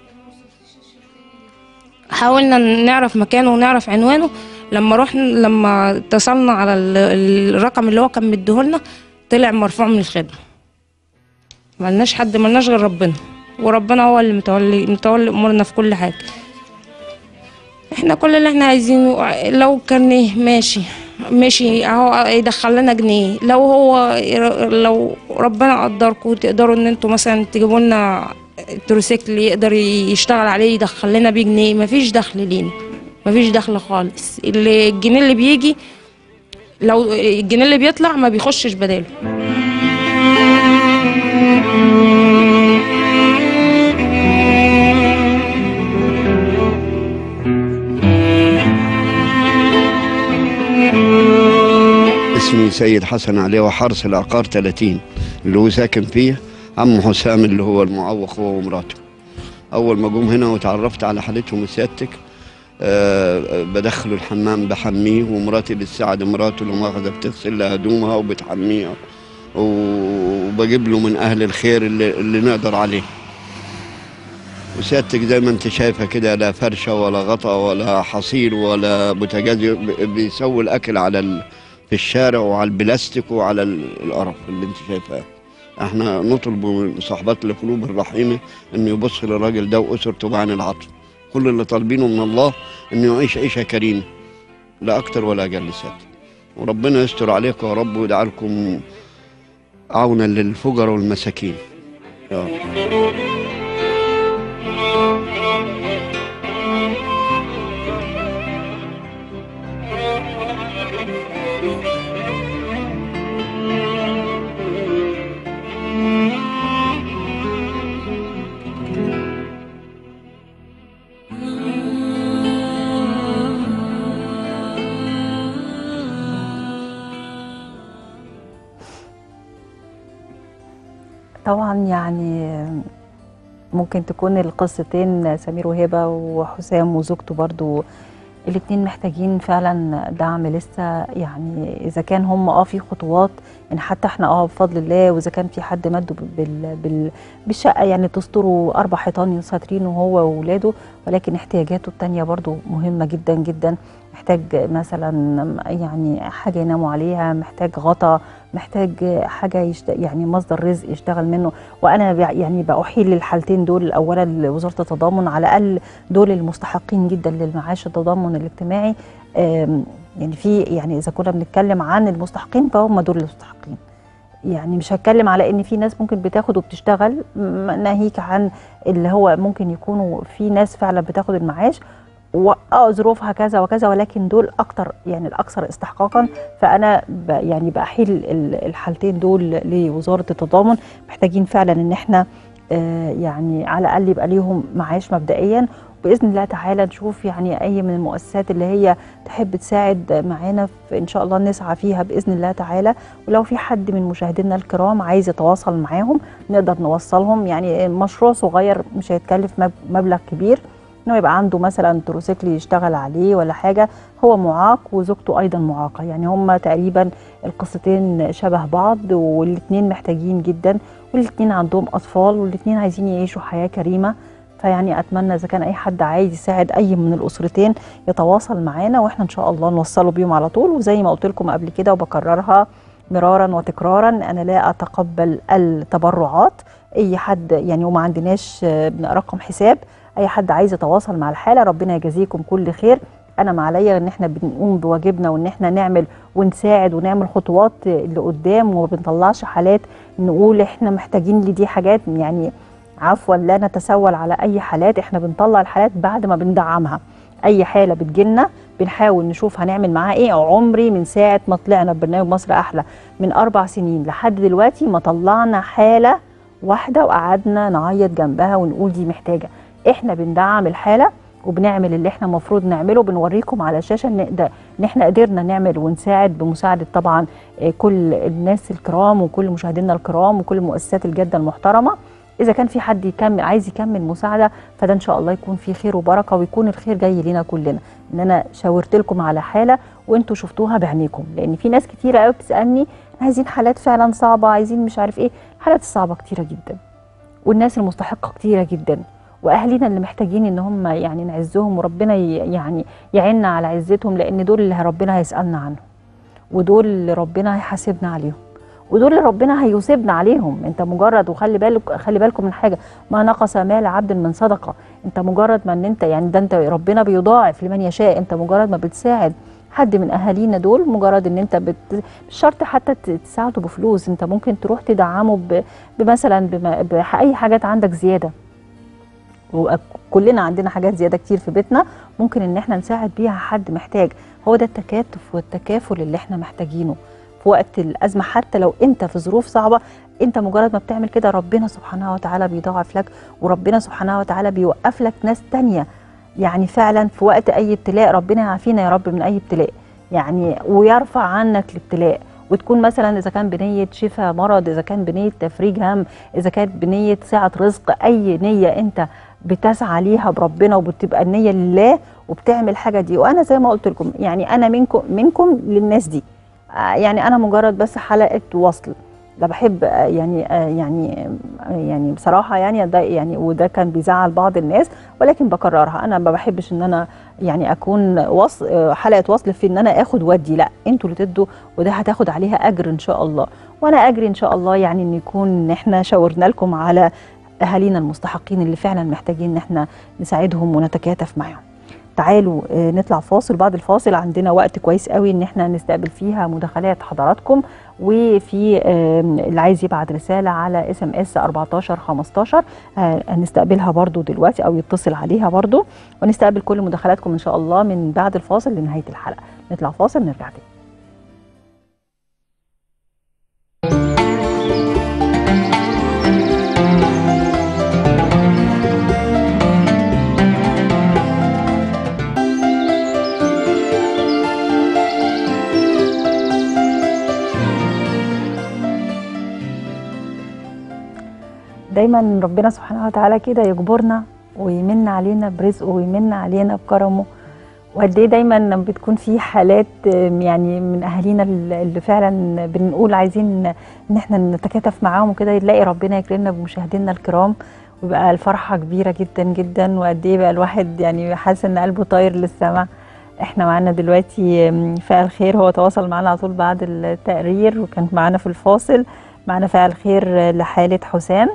حاولنا نعرف مكانه ونعرف عنوانه لما رحنا لما اتصلنا على ال- الرقم اللي هو كان مديهولنا طلع مرفوع من الخدمه ملناش حد ملناش غير ربنا وربنا هو اللي متولي متولي امورنا في كل حاجه احنا كل اللي احنا عايزينه لو كان إيه ماشي ماشي اهو يدخل لنا جنيه لو هو لو ربنا قدركم تقدروا ان انتوا مثلا تجيبوا لنا تروسيكل يقدر يشتغل عليه يدخل لنا بيه جنيه مفيش دخل لينا مفيش دخل خالص اللي الجنيه اللي بيجي لو الجنيه اللي بيطلع ما بيخشش بداله اسمي سيد حسن علي وحرس العقار 30 اللي هو ساكن فيه عم حسام اللي هو المعوق هو ومراته اول ما جم هنا وتعرفت على حالتهم سيادتك أه بدخله الحمام بحميه ومراتي بتساعد مراته لما واخده بتغسل لها هدومها وبتحميها وبجيب له من اهل الخير اللي, اللي نقدر عليه وسيادتك زي ما انت شايفه كده لا فرشه ولا غطا ولا حصير ولا بوتاجاز ب- بيسوي الاكل على ال... في الشارع وعلى البلاستيك وعلى ال- القرف اللي انت شايفاه احنا نطلب من صاحبات القلوب الرحيمه انه يبص للراجل ده واسرته بعين العطف كل اللي طالبينه من الله انه يعيش عيشه كريمه لا اكتر ولا اقل سيادتك وربنا يستر عليكم يا رب ويجعلكم عونا للفقراء والمساكين يا رب طبعا يعني ممكن تكون القصتين سمير وهبه وحسام وزوجته برضو الاتنين محتاجين فعلا دعم لسه يعني اذا كان هم اه في خطوات ان حتى احنا اه بفضل الله واذا كان في حد مده بال بال بالشقه يعني تستره اربع حيطان ساترينه هو واولاده ولكن احتياجاته التانيه برضو مهمه جدا جدا محتاج مثلا يعني حاجه يناموا عليها محتاج غطا محتاج حاجه يشت... يعني مصدر رزق يشتغل منه وانا بع- يعني باحيل للحالتين دول اولا لوزاره التضامن على الاقل دول المستحقين جدا للمعاش التضامن الاجتماعي آم، يعني في يعني اذا كنا بنتكلم عن المستحقين فهم دول المستحقين يعني مش هتكلم على ان في ناس ممكن بتاخد وبتشتغل م- ناهيك عن اللي هو ممكن يكونوا في ناس فعلا بتاخد المعاش واه ظروفها كذا وكذا ولكن دول اكتر يعني الاكثر استحقاقا فانا ب يعني باحيل ال- الحالتين دول لوزاره التضامن محتاجين فعلا ان احنا آه يعني على الاقل يبقى ليهم معاش مبدئيا باذن الله تعالى نشوف يعني اي من المؤسسات اللي هي تحب تساعد معانا في ان شاء الله نسعى فيها باذن الله تعالى ولو في حد من مشاهدينا الكرام عايز يتواصل معاهم نقدر نوصلهم يعني مشروع صغير مش هيتكلف مب- مبلغ كبير انه يبقى عنده مثلا تروسيكل يشتغل عليه ولا حاجه هو معاق وزوجته ايضا معاقه يعني هم تقريبا القصتين شبه بعض والاثنين محتاجين جدا والاثنين عندهم اطفال والاثنين عايزين يعيشوا حياه كريمه فيعني اتمنى اذا كان اي حد عايز يساعد اي من الاسرتين يتواصل معانا واحنا ان شاء الله نوصله بيهم على طول وزي ما قلت لكم قبل كده وبكررها مرارا وتكرارا انا لا اتقبل التبرعات اي حد يعني وما عندناش آه، رقم حساب اي حد عايز يتواصل مع الحاله ربنا يجازيكم كل خير انا ما عليا ان احنا بنقوم بواجبنا وان احنا نعمل ونساعد ونعمل خطوات اللي قدام وما بنطلعش حالات نقول احنا محتاجين لدي حاجات يعني عفوا لا نتسول على اي حالات احنا بنطلع الحالات بعد ما بندعمها اي حاله بتجيلنا بنحاول نشوف هنعمل معاها ايه عمري من ساعه ما طلعنا ببرنامج مصر احلى من اربع سنين لحد دلوقتي ما طلعنا حاله واحده وقعدنا نعيط جنبها ونقول دي محتاجه احنا بندعم الحاله وبنعمل اللي احنا المفروض نعمله بنوريكم على الشاشه ان نقدر ان احنا قدرنا نعمل ونساعد بمساعده طبعا آه، كل الناس الكرام وكل مشاهدينا الكرام وكل مؤسسات الجده المحترمه اذا كان في حد يكمل عايز يكمل مساعده فده ان شاء الله يكون في خير وبركه ويكون الخير جاي لنا كلنا ان انا شاورت لكم على حاله وانتوا شفتوها بعينيكم لان في ناس كتيره قوي بتسالني عايزين حالات فعلا صعبه عايزين مش عارف ايه الحالات الصعبه كتيره جدا والناس المستحقه كتيره جدا واهالينا اللي محتاجين ان هم يعني نعزهم وربنا ي- يعني يعيننا على عزتهم لان دول اللي ربنا هيسالنا عنهم ودول اللي ربنا هيحاسبنا عليهم ودول اللي ربنا هيثيبنا عليهم انت مجرد وخلي بالك خلي بالكم من حاجه ما نقص مال عبد من صدقه انت مجرد ما ان انت يعني ده انت ربنا بيضاعف لمن يشاء انت مجرد ما بتساعد حد من اهالينا دول مجرد ان انت بت... مش شرط حتى ت- تساعده بفلوس انت ممكن تروح تدعمه ب... بمثلا بما... باي حاجات عندك زياده وكلنا عندنا حاجات زياده كتير في بيتنا ممكن ان احنا نساعد بيها حد محتاج هو ده التكاتف والتكافل اللي احنا محتاجينه في وقت الازمه حتى لو انت في ظروف صعبه انت مجرد ما بتعمل كده ربنا سبحانه وتعالى بيضاعف لك وربنا سبحانه وتعالى بيوقف لك ناس تانية يعني فعلا في وقت اي ابتلاء ربنا يعافينا يا رب من اي ابتلاء يعني ويرفع عنك الابتلاء وتكون مثلا اذا كان بنيه شفاء مرض اذا كان بنيه تفريج هم اذا كانت بنيه سعه رزق اي نيه انت بتسعى ليها بربنا وبتبقى النيه لله وبتعمل حاجه دي وانا زي ما قلت لكم يعني انا منكم منكم للناس دي آه، يعني انا مجرد بس حلقه وصل لا بحب آه، يعني آه، يعني آه، يعني بصراحه يعني ده يعني وده كان بيزعل بعض الناس ولكن بكررها انا ما بحبش ان انا يعني اكون وصل آه، حلقه وصل في ان انا اخد ودي لا انتوا اللي تدوا وده هتاخد عليها اجر ان شاء الله وانا اجري ان شاء الله يعني ان يكون ان احنا شاورنا لكم على اهالينا المستحقين اللي فعلا محتاجين ان احنا نساعدهم ونتكاتف معاهم تعالوا آه، نطلع فاصل بعد الفاصل عندنا وقت كويس قوي ان احنا نستقبل فيها مداخلات حضراتكم وفي آه، اللي عايز يبعت رساله على اس ام اس 14 15 آه، هنستقبلها برضو دلوقتي او يتصل عليها برضو ونستقبل كل مداخلاتكم ان شاء الله من بعد الفاصل لنهايه الحلقه نطلع فاصل نرجع تاني دايما ربنا سبحانه وتعالى كده يجبرنا ويمن علينا برزقه ويمن علينا بكرمه وقد ايه دايما لما بتكون في حالات آم، يعني من اهالينا اللي فعلا بنقول عايزين ان احنا نتكاتف معاهم وكده يلاقي ربنا يكرمنا بمشاهدينا الكرام ويبقى الفرحه كبيره جدا جدا وقد ايه بقى الواحد يعني حاسس ان قلبه طاير للسماء احنا معانا دلوقتي آم، فاعل خير هو تواصل معانا على طول بعد التقرير وكان معانا في الفاصل معانا فاعل خير آه، لحاله حسام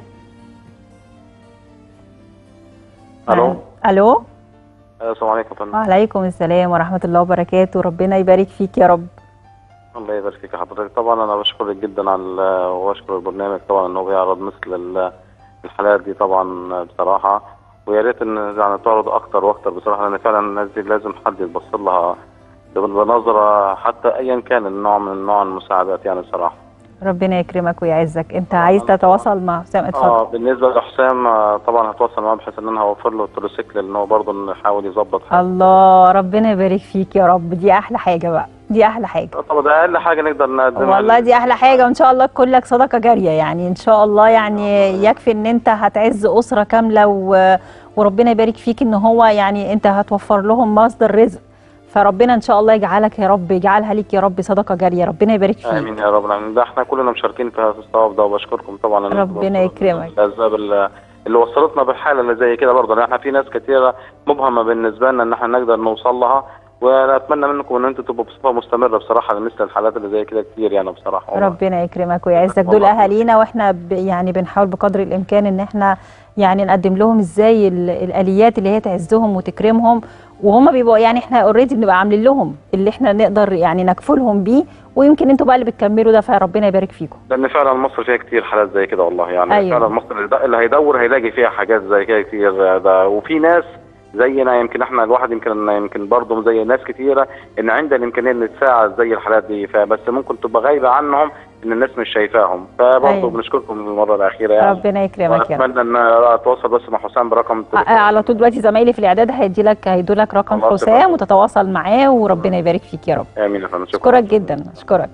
الو الو السلام عليكم يا فندم وعليكم السلام ورحمه الله وبركاته ربنا يبارك فيك يا رب الله يبارك فيك يا حضرتك طبعا انا بشكرك جدا على ال- واشكر البرنامج طبعا انه بيعرض مثل ال- الحالات دي طبعا بصراحه ويا ريت ان يعني تعرض اكتر واكتر بصراحه لان فعلا الناس دي لازم حد يبص لها بنظره حتى ايا كان النوع من نوع المساعدات يعني بصراحه ربنا يكرمك ويعزك انت عايز تتواصل مع حسام اه اتفضل بالنسبه لحسام آه، طبعا هتواصل معاه بحيث ان انا هوفر له التروسيكل لان هو برضه نحاول يظبط حاجه الله ربنا يبارك فيك يا رب دي احلى حاجه بقى دي احلى حاجه طبعا ده اقل حاجه نقدر نقدمها والله دي احلى حاجه وان شاء الله تكون لك صدقه جاريه يعني ان شاء الله يعني يكفي ان انت هتعز اسره كامله و... وربنا يبارك فيك ان هو يعني انت هتوفر لهم مصدر رزق فربنا ان شاء الله يجعلك يا رب يجعلها ليك يا رب صدقه جاريه ربنا يبارك فيك امين يا رب العالمين ده احنا كلنا مشاركين في هذا الثواب ده وبشكركم طبعا إن أنتم ربنا يكرمك الاسباب اللي اللي وصلتنا بالحاله اللي زي كده برضه لان احنا في ناس كتيره مبهمه بالنسبه لنا ان احنا نقدر نوصل لها ونتمنى منكم ان انتم تبقوا بصفه مستمره بصراحه لمثل الحالات اللي زي كده كتير يعني بصراحه والله. ربنا يكرمك ويعزك دول اهالينا واحنا ب يعني بنحاول بقدر الامكان ان احنا يعني نقدم لهم ازاي ال- الاليات اللي هي تعزهم وتكرمهم وهم بيبقوا يعني احنا اوريدي بنبقى عاملين لهم اللي احنا نقدر يعني نكفلهم بيه ويمكن انتوا بقى اللي بتكملوا ده فربنا يبارك فيكم لان فعلا مصر فيها كتير حالات زي كده والله يعني أيوة. فعلا مصر اللي د- اللي هيدور هيلاقي فيها حاجات زي كده كتير ده وفي ناس زينا يمكن احنا الواحد يمكن يمكن برضه زي ناس كتيره ان عندنا الامكانيه ان نتساعد زي الحالات دي فبس ممكن تبقى غايبه عنهم ان الناس مش شايفاهم فبرضه أيوة. بنشكركم المره الاخيره يعني ربنا يكرمك يا رب اتمنى ان اتواصل بس مع حسام برقم آه، التليفون على طول دلوقتي زمايلي في الاعداد هيدي لك هيدوا لك رقم الله حسام يبارك. وتتواصل معاه وربنا يبارك فيك يا رب امين يا فندم شكرا اشكرك جدا اشكرك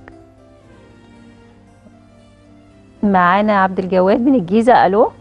معانا عبد الجواد من الجيزه الو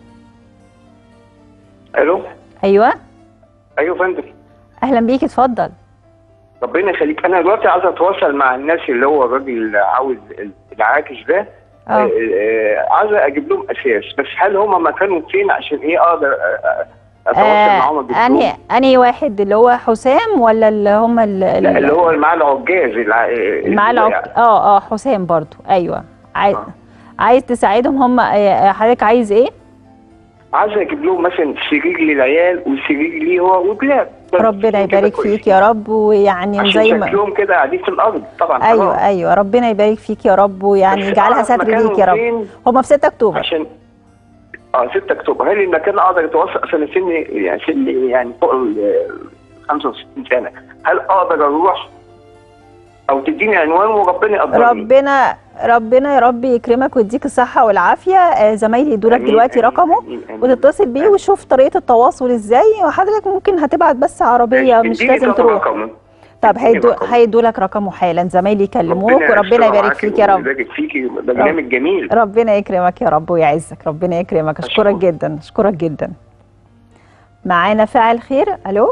الو ايوه ايوه يا فندم اهلا بيك اتفضل ربنا يخليك انا دلوقتي عايز اتواصل مع الناس اللي هو الراجل اللي عاوز العاكس ده اه آه، آه، عايز اجيب لهم اساس بس هل هم مكانهم فين عشان ايه اقدر آه، آه، اتواصل معاهم أجيب لهم؟ انهي انهي واحد اللي هو حسام ولا اللي هم ال- لا، ال- اللي هو اللي معاه العجاز الع- اللي معاه اللي- العق... اه اه حسام برضو ايوه عايز عايز تساعدهم هم آه، حضرتك عايز ايه عايز اجيب لهم مثلا سرير للعيال وسرير ليه هو وبلاد ربنا يبارك فيك يا رب ويعني عشان زي ما شكلهم كده قاعدين في الارض طبعا ايوه حرام. ايوه ربنا يبارك فيك يا رب ويعني بس يجعلها أعرف ستر مكانهم ليك يا رب فين هم في 6 اكتوبر عشان اه 6 اكتوبر هل المكان اقدر اتوصل عشان سني يعني سني يعني فوق ال 65 سنه هل اقدر اروح او تديني عنوان وربنا يقدرني ربنا ربنا يا رب يكرمك ويديك الصحة والعافية آه، زمايلي يدولك آمين، دلوقتي آمين، رقمه آمين، آمين. وتتصل بيه وشوف طريقة التواصل ازاي وحضرتك ممكن هتبعت بس عربية مش اديني لازم طب تروح رقمه. طب هيدو رقمه. هيدولك رقمه حالا زمايلي يكلموك ربنا وربنا يستر يبارك معاك فيك يا رب ويبارك فيكي برنامج جميل ربنا يكرمك يا رب ويعزك ربنا يكرمك اشكرك جدا اشكرك جدا معانا فاعل خير الو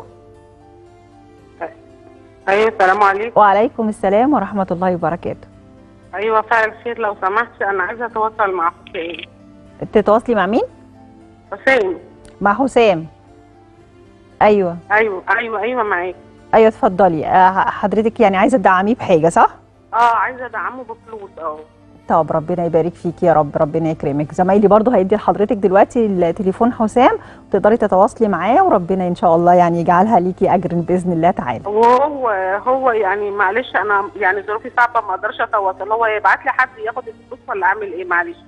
ايوه السلام عليكم وعليكم السلام ورحمة الله وبركاته ايوه فاعل خير لو سمحت انا عايزه اتواصل مع حسين تتواصلي مع مين حسين مع حسام ايوه ايوه ايوه ايوه معاك ايوه اتفضلي آه، حضرتك يعني عايزه تدعميه بحاجه صح اه عايزه ادعمه بفلوس اه طب ربنا يبارك فيك يا رب ربنا يكرمك زمايلي برضو هيدي لحضرتك دلوقتي التليفون حسام تقدري تتواصلي معاه وربنا ان شاء الله يعني يجعلها ليكي اجر باذن الله تعالى وهو هو يعني معلش انا يعني ظروفي صعبه ما اقدرش اتواصل هو يبعت لي حد ياخد الفلوس ولا اعمل ايه معلش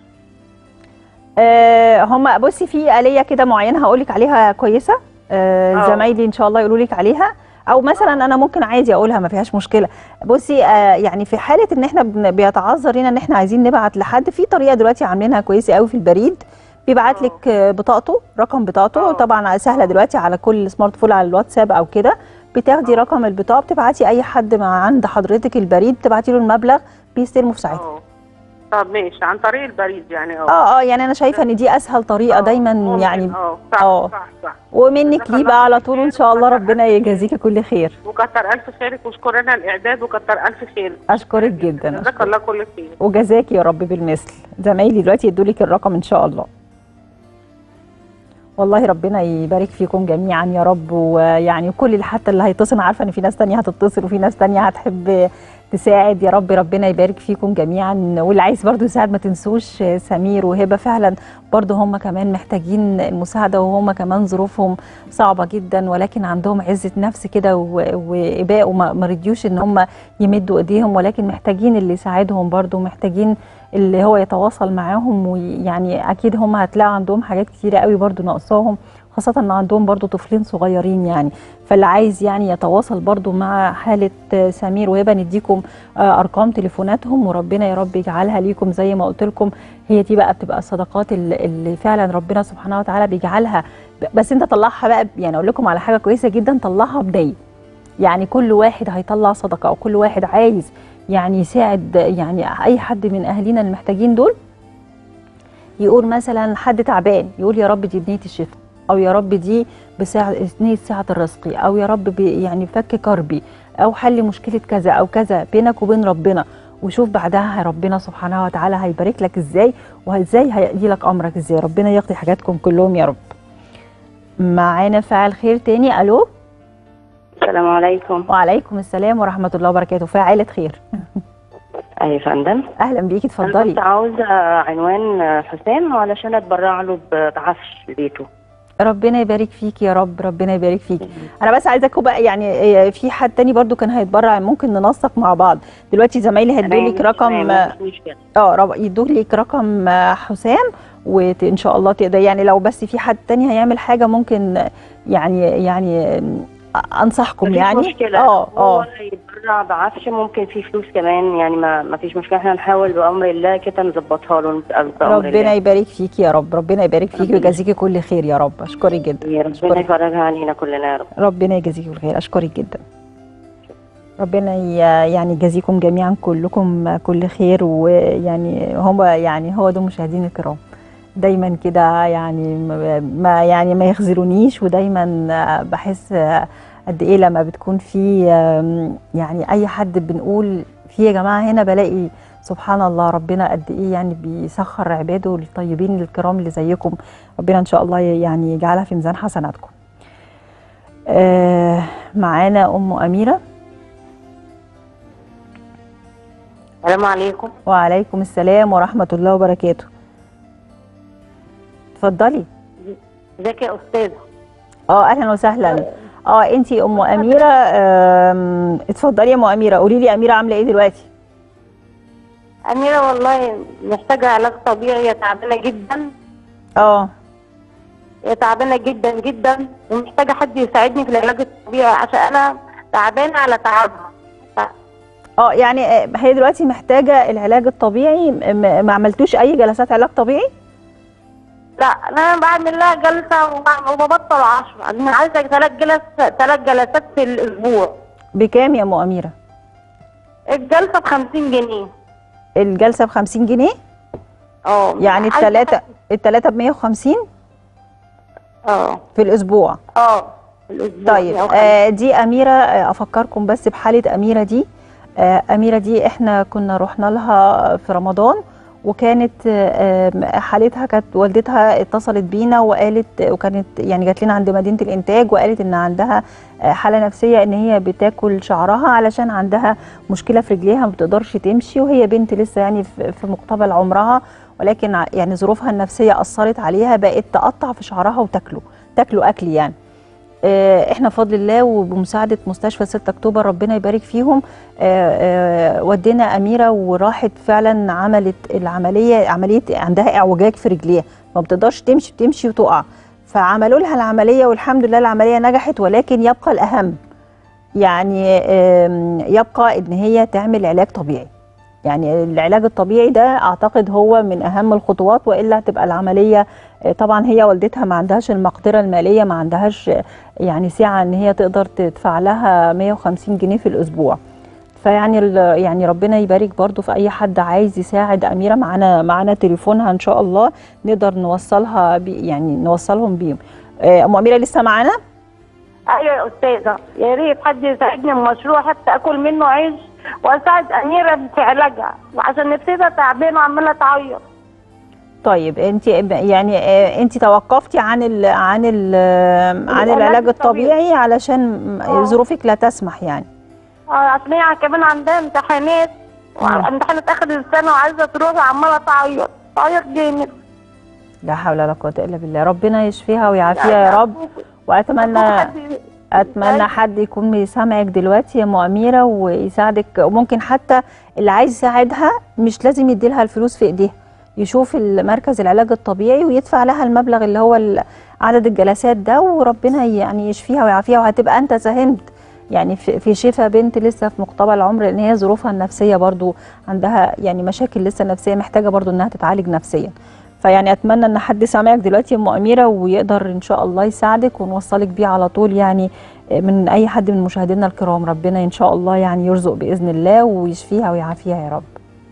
آه هم بصي في آلية كده معينة هقول لك عليها كويسة آه آه. زمايلي ان شاء الله يقولوا لك عليها او مثلا انا ممكن عادي اقولها ما فيهاش مشكله بصي آه يعني في حاله ان احنا بن- بيتعذر لنا ان احنا عايزين نبعت لحد في طريقه دلوقتي عاملينها كويسه قوي في البريد بيبعت لك آه، بطاقته رقم بطاقته طبعا سهله دلوقتي على كل سمارت فون على الواتساب او كده بتاخدي رقم البطاقه بتبعتي اي حد مع عند حضرتك البريد بتبعتي له المبلغ بيستلمه في ساعتها طب ماشي عن طريق البريد يعني اه اه اه يعني انا شايفه ان دي اسهل طريقه دايما يعني اه صح اه صح صح ومنك ليه بقى على طول ان شاء الله ربنا يجازيك كل خير وكتر الف خيرك واشكرنا الاعداد وكتر الف خيرك اشكرك جدا جزاك الله كل خير وجزاك يا رب بالمثل زمايلي دلوقتي يدوا لك الرقم ان شاء الله والله ربنا يبارك فيكم جميعا يا رب ويعني كل اللي حتى اللي هيتصل أنا عارفه ان في ناس تانية هتتصل وفي ناس تانية هتحب تساعد يا رب ربنا يبارك فيكم جميعا واللي عايز برضو يساعد ما تنسوش سمير وهبه فعلا برضو هم كمان محتاجين المساعده وهم كمان ظروفهم صعبه جدا ولكن عندهم عزه نفس كده و- واباء وما ما رضيوش ان هم يمدوا ايديهم ولكن محتاجين اللي يساعدهم برضو محتاجين اللي هو يتواصل معاهم ويعني اكيد هم هتلاقوا عندهم حاجات كتيره قوي برضو ناقصاهم خاصة ان عندهم برضو طفلين صغيرين يعني فاللي عايز يعني يتواصل برضو مع حالة آه، سمير وهبة نديكم آه، ارقام تليفوناتهم وربنا يا رب يجعلها ليكم زي ما قلت لكم هي دي بقى بتبقى الصدقات اللي, اللي فعلا ربنا سبحانه وتعالى بيجعلها ب- بس انت طلعها بقى يعني اقول لكم على حاجة كويسة جدا طلعها بداية يعني كل واحد هيطلع صدقة او كل واحد عايز يعني يساعد يعني اي حد من اهالينا المحتاجين دول يقول مثلا حد تعبان يقول يا رب دي بنيه الشفاء او يا رب دي بساعة نية سعة الرزق او يا رب بي يعني فك كربي او حل مشكله كذا او كذا بينك وبين ربنا وشوف بعدها ربنا سبحانه وتعالى هيبارك لك ازاي وازاي هيقضي لك امرك ازاي ربنا يقضي حاجاتكم كلهم يا رب معانا فاعل خير تاني الو السلام عليكم وعليكم السلام ورحمه الله وبركاته فاعلة خير اي يا فندم اهلا بيكي انا اتفضلي كنت عاوزه عنوان حسام علشان اتبرع له ب- بعفش بيته ربنا يبارك فيك يا رب ربنا يبارك فيك انا بس عايزاكم بقى يعني إيه، في حد تاني برضو كان هيتبرع ممكن ننسق مع بعض دلوقتي زمايلي هيدوا تمام، لك رقم تمام، مفيش مشكلة. اه رب- يدوا لك رقم آه، حسام وان شاء الله تقدر يعني لو بس في حد تاني هيعمل حاجه ممكن آه، يعني يعني آم، انصحكم مفيش يعني مشكله اه هو اه يتبرع بعفش ممكن في فلوس كمان يعني ما ما فيش مشكله احنا نحاول بامر الله كده نظبطها له بامر ربنا الله يبارك فيك يا رب ربنا يبارك فيك ويجازيكي كل خير يا رب اشكرك جدا يا ربنا يفرجها علينا كلنا يا رب ربنا يجازيك بالخير اشكرك جدا ربنا ي- يعني يجازيكم جميعا كلكم كل خير ويعني هم يعني هو ده مشاهدين الكرام دايما كده يعني ما- ما يعني ما يخذلونيش ودايما بحس قد ايه لما بتكون في يعني اي حد بنقول في يا جماعه هنا بلاقي سبحان الله ربنا قد ايه يعني بيسخر عباده الطيبين الكرام اللي زيكم ربنا ان شاء الله يعني يجعلها في ميزان حسناتكم آه معانا ام اميره السلام عليكم وعليكم السلام ورحمه الله وبركاته اتفضلي ازيك يا استاذه اه اهلا وسهلا اه انتي ام اميره آم، اتفضلي يا ام اميره قولي لي اميره عامله ايه دلوقتي اميره والله محتاجه علاج طبيعي هي تعبانه جدا اه هي تعبانه جدا جدا ومحتاجه حد يساعدني في العلاج الطبيعي عشان انا تعبانه على تعبها اه يعني آه، هي دلوقتي محتاجه العلاج الطبيعي م- م- ما عملتوش اي جلسات علاج طبيعي لا انا بعمل لها جلسه وبعمل- وببطل عشرة انا عايزه ثلاث جلس ثلاث جلسات في الاسبوع بكام يا ام اميره الجلسه ب 50 جنيه الجلسه ب 50 جنيه اه يعني عايزة الثلاثه الثلاثه ب 150 اه في الاسبوع اه في الاسبوع طيب 150. آه دي أميرة آه أفكركم بس بحالة أميرة دي آه أميرة دي إحنا كنا رحنا لها في رمضان وكانت آه آه، حالتها كانت والدتها اتصلت بينا وقالت وكانت يعني جات لنا عند مدينة الإنتاج وقالت إن عندها آه، حالة نفسية إن هي بتاكل شعرها علشان عندها مشكلة في رجليها ما بتقدرش تمشي وهي بنت لسه يعني في في مقتبل عمرها ولكن ع- يعني ظروفها النفسية أثرت عليها بقت تقطع في شعرها وتاكله تاكله أكل يعني آه، احنا بفضل الله وبمساعده مستشفى 6 اكتوبر ربنا يبارك فيهم آه، آه، ودينا اميره وراحت فعلا عملت العمليه عمليه عندها اعوجاج في رجليها ما بتقدرش تمشي بتمشي وتقع فعملوا لها العمليه والحمد لله العمليه نجحت ولكن يبقى الاهم يعني آم، يبقى ان هي تعمل علاج طبيعي يعني العلاج الطبيعي ده اعتقد هو من اهم الخطوات والا هتبقى العمليه آه، طبعا هي والدتها ما عندهاش المقدره الماليه ما عندهاش آه، يعني سعه ان هي تقدر تدفع لها 150 جنيه في الاسبوع فيعني ال- يعني ربنا يبارك برضو في اي حد عايز يساعد اميره معانا معانا تليفونها ان شاء الله نقدر نوصلها بي يعني نوصلهم بيهم آه، ام اميره لسه معانا ايوه يا استاذه يا ريت حد يساعدني بمشروع حتى اكل منه عيش واساعد اميره في علاجها وعشان نفسيتها تعبانه وعماله تعيط طيب انت يعني آه، انت توقفتي عن ال عن ال عن العلاج الطبيعي علشان ظروفك لا تسمح يعني اه عشان هي كمان عندها امتحانات امتحانات اخر السنه وعايزه تروح وعماله تعيط تعيط جامد لا حول ولا قوه الا بالله ربنا يشفيها ويعافيها يا رب واتمنى اتمنى حد يكون بيسامعك دلوقتي يا ام اميره ويساعدك وممكن حتى اللي عايز يساعدها مش لازم يديلها الفلوس في ايديها يشوف المركز العلاج الطبيعي ويدفع لها المبلغ اللي هو ال- عدد الجلسات ده وربنا يعني يشفيها ويعافيها وهتبقى انت ساهمت يعني في في شفاء بنت لسه في مقتبل العمر لان هي ظروفها النفسيه برضو عندها يعني مشاكل لسه نفسيه محتاجه برضو انها تتعالج نفسيا فيعني اتمنى ان حد سامعك دلوقتي يا ام اميره ويقدر ان شاء الله يساعدك ونوصلك بيه على طول يعني من اي حد من مشاهدينا الكرام ربنا ان شاء الله يعني يرزق باذن الله ويشفيها ويعافيها يا رب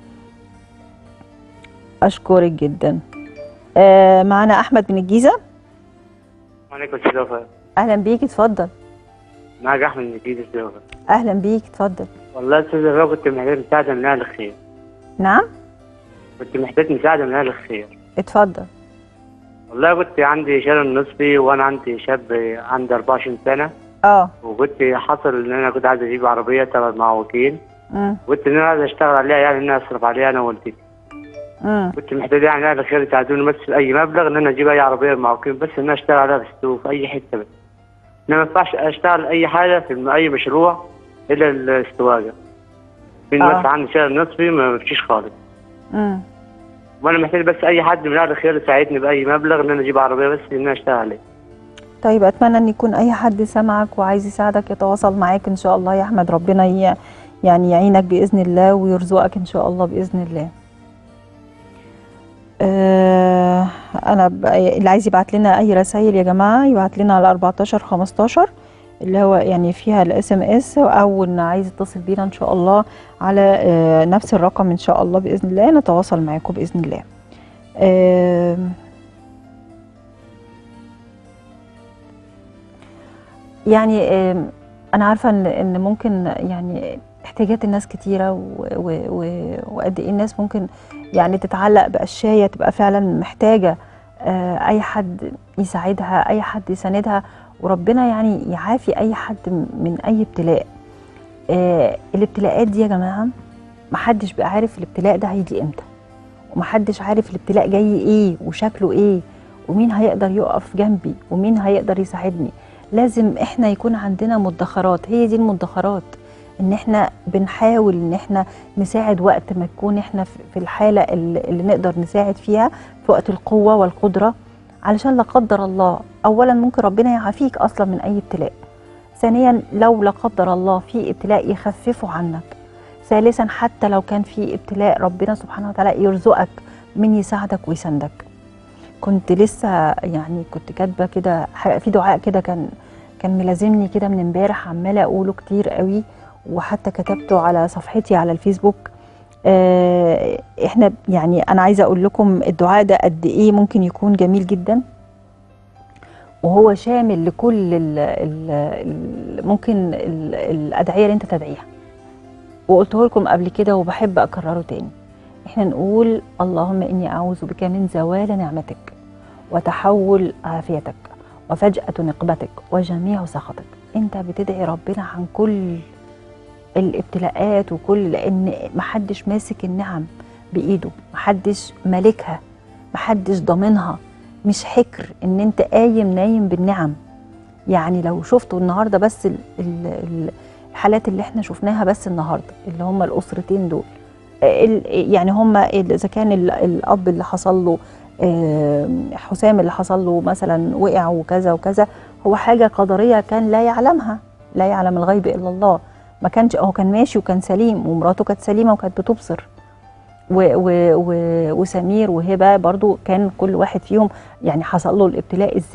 اشكرك جدا آه معنا احمد من الجيزه وعليكم السلام ورحمة اهلا بيك اتفضل معاك أحمد من الجيزة السلام اهلا بيك اتفضل والله يا أستاذ الرب كنت محتاج مساعدة من أهل الخير نعم كنت محتاج مساعدة من أهل الخير اتفضل والله كنت عندي شلل نصفي وأنا عندي شاب عندي 24 سنة اه وكنت حصل إن أنا كنت عايز أجيب عربية تبع معوقين امم كنت إن أنا عايز أشتغل عليها يعني إن أنا أصرف عليها أنا ووالدتي امم كنت محتاج يعني أهل الخير يساعدوني بس في أي مبلغ إن أنا أجيب أي عربية معوقين بس إن أنا أشتغل عليها في السوق في أي حتة بس إن ما ينفعش أشتغل أي حاجة في أي مشروع إلا الاستواجة من آه. بس عندي شلل نصفي ما فيش خالص امم وانا محتاج بس اي حد من اهل الخير يساعدني باي مبلغ ان انا اجيب عربيه بس ان انا اشتغل عليه طيب اتمنى ان يكون اي حد سمعك وعايز يساعدك يتواصل معاك ان شاء الله يا احمد ربنا ي... يعني يعينك باذن الله ويرزقك ان شاء الله باذن الله آه انا ب... اللي عايز يبعت لنا اي رسائل يا جماعه يبعت لنا على 14 15 اللي هو يعني فيها الاس ام اس او ان عايز يتصل بينا ان شاء الله على آه نفس الرقم ان شاء الله باذن الله نتواصل معاكم باذن الله آه يعني آم، انا عارفه ان ان ممكن يعني احتياجات الناس كتيره و- و- و- وقد ايه الناس ممكن يعني تتعلق باشياء تبقى فعلا محتاجه آه، اي حد يساعدها اي حد يساندها وربنا يعني يعافي اي حد من اي ابتلاء آه، الابتلاءات دي يا جماعه محدش بقى عارف الابتلاء ده هيجي امتى ومحدش عارف الابتلاء جاي ايه وشكله ايه ومين هيقدر يقف جنبي ومين هيقدر يساعدني لازم احنا يكون عندنا مدخرات هي دي المدخرات ان احنا بنحاول ان احنا نساعد وقت ما نكون احنا في في الحاله اللي اللي نقدر نساعد فيها في وقت القوه والقدره علشان لا قدر الله اولا ممكن ربنا يعافيك اصلا من اي ابتلاء ثانيا لو لا قدر الله في ابتلاء يخففه عنك ثالثا حتى لو كان في ابتلاء ربنا سبحانه وتعالى يرزقك من يساعدك ويساندك كنت لسه يعني كنت كاتبه كده ح- في دعاء كده كان كان ملازمني كده من امبارح عماله اقوله كتير قوي وحتى كتبته على صفحتي على الفيسبوك آه احنا يعني انا عايزه اقول لكم الدعاء ده قد ايه ممكن يكون جميل جدا وهو شامل لكل ال ال ال ممكن ال الادعيه اللي انت تدعيها وقلته لكم قبل كده وبحب اكرره تاني احنا نقول اللهم اني اعوذ بك من زوال نعمتك وتحول عافيتك وفجأة نقمتك وجميع سخطك انت بتدعي ربنا عن كل الابتلاءات وكل لان محدش ماسك النعم بايده محدش مالكها محدش ضامنها مش حكر ان انت قايم نايم بالنعم يعني لو شفتوا النهارده بس ال- ال- ال- الحالات اللي احنا شفناها بس النهارده اللي هم الاسرتين دول ال- يعني هم ال- اذا كان ال- الاب اللي حصل له آم، حسام اللي حصل له مثلا وقع وكذا وكذا هو حاجه قدريه كان لا يعلمها لا يعلم الغيب الا الله ما كانش هو كان ماشي وكان سليم ومراته كانت سليمه وكانت بتبصر و و و وسمير وهبه برضو كان كل واحد فيهم يعني حصل له الابتلاء ازاي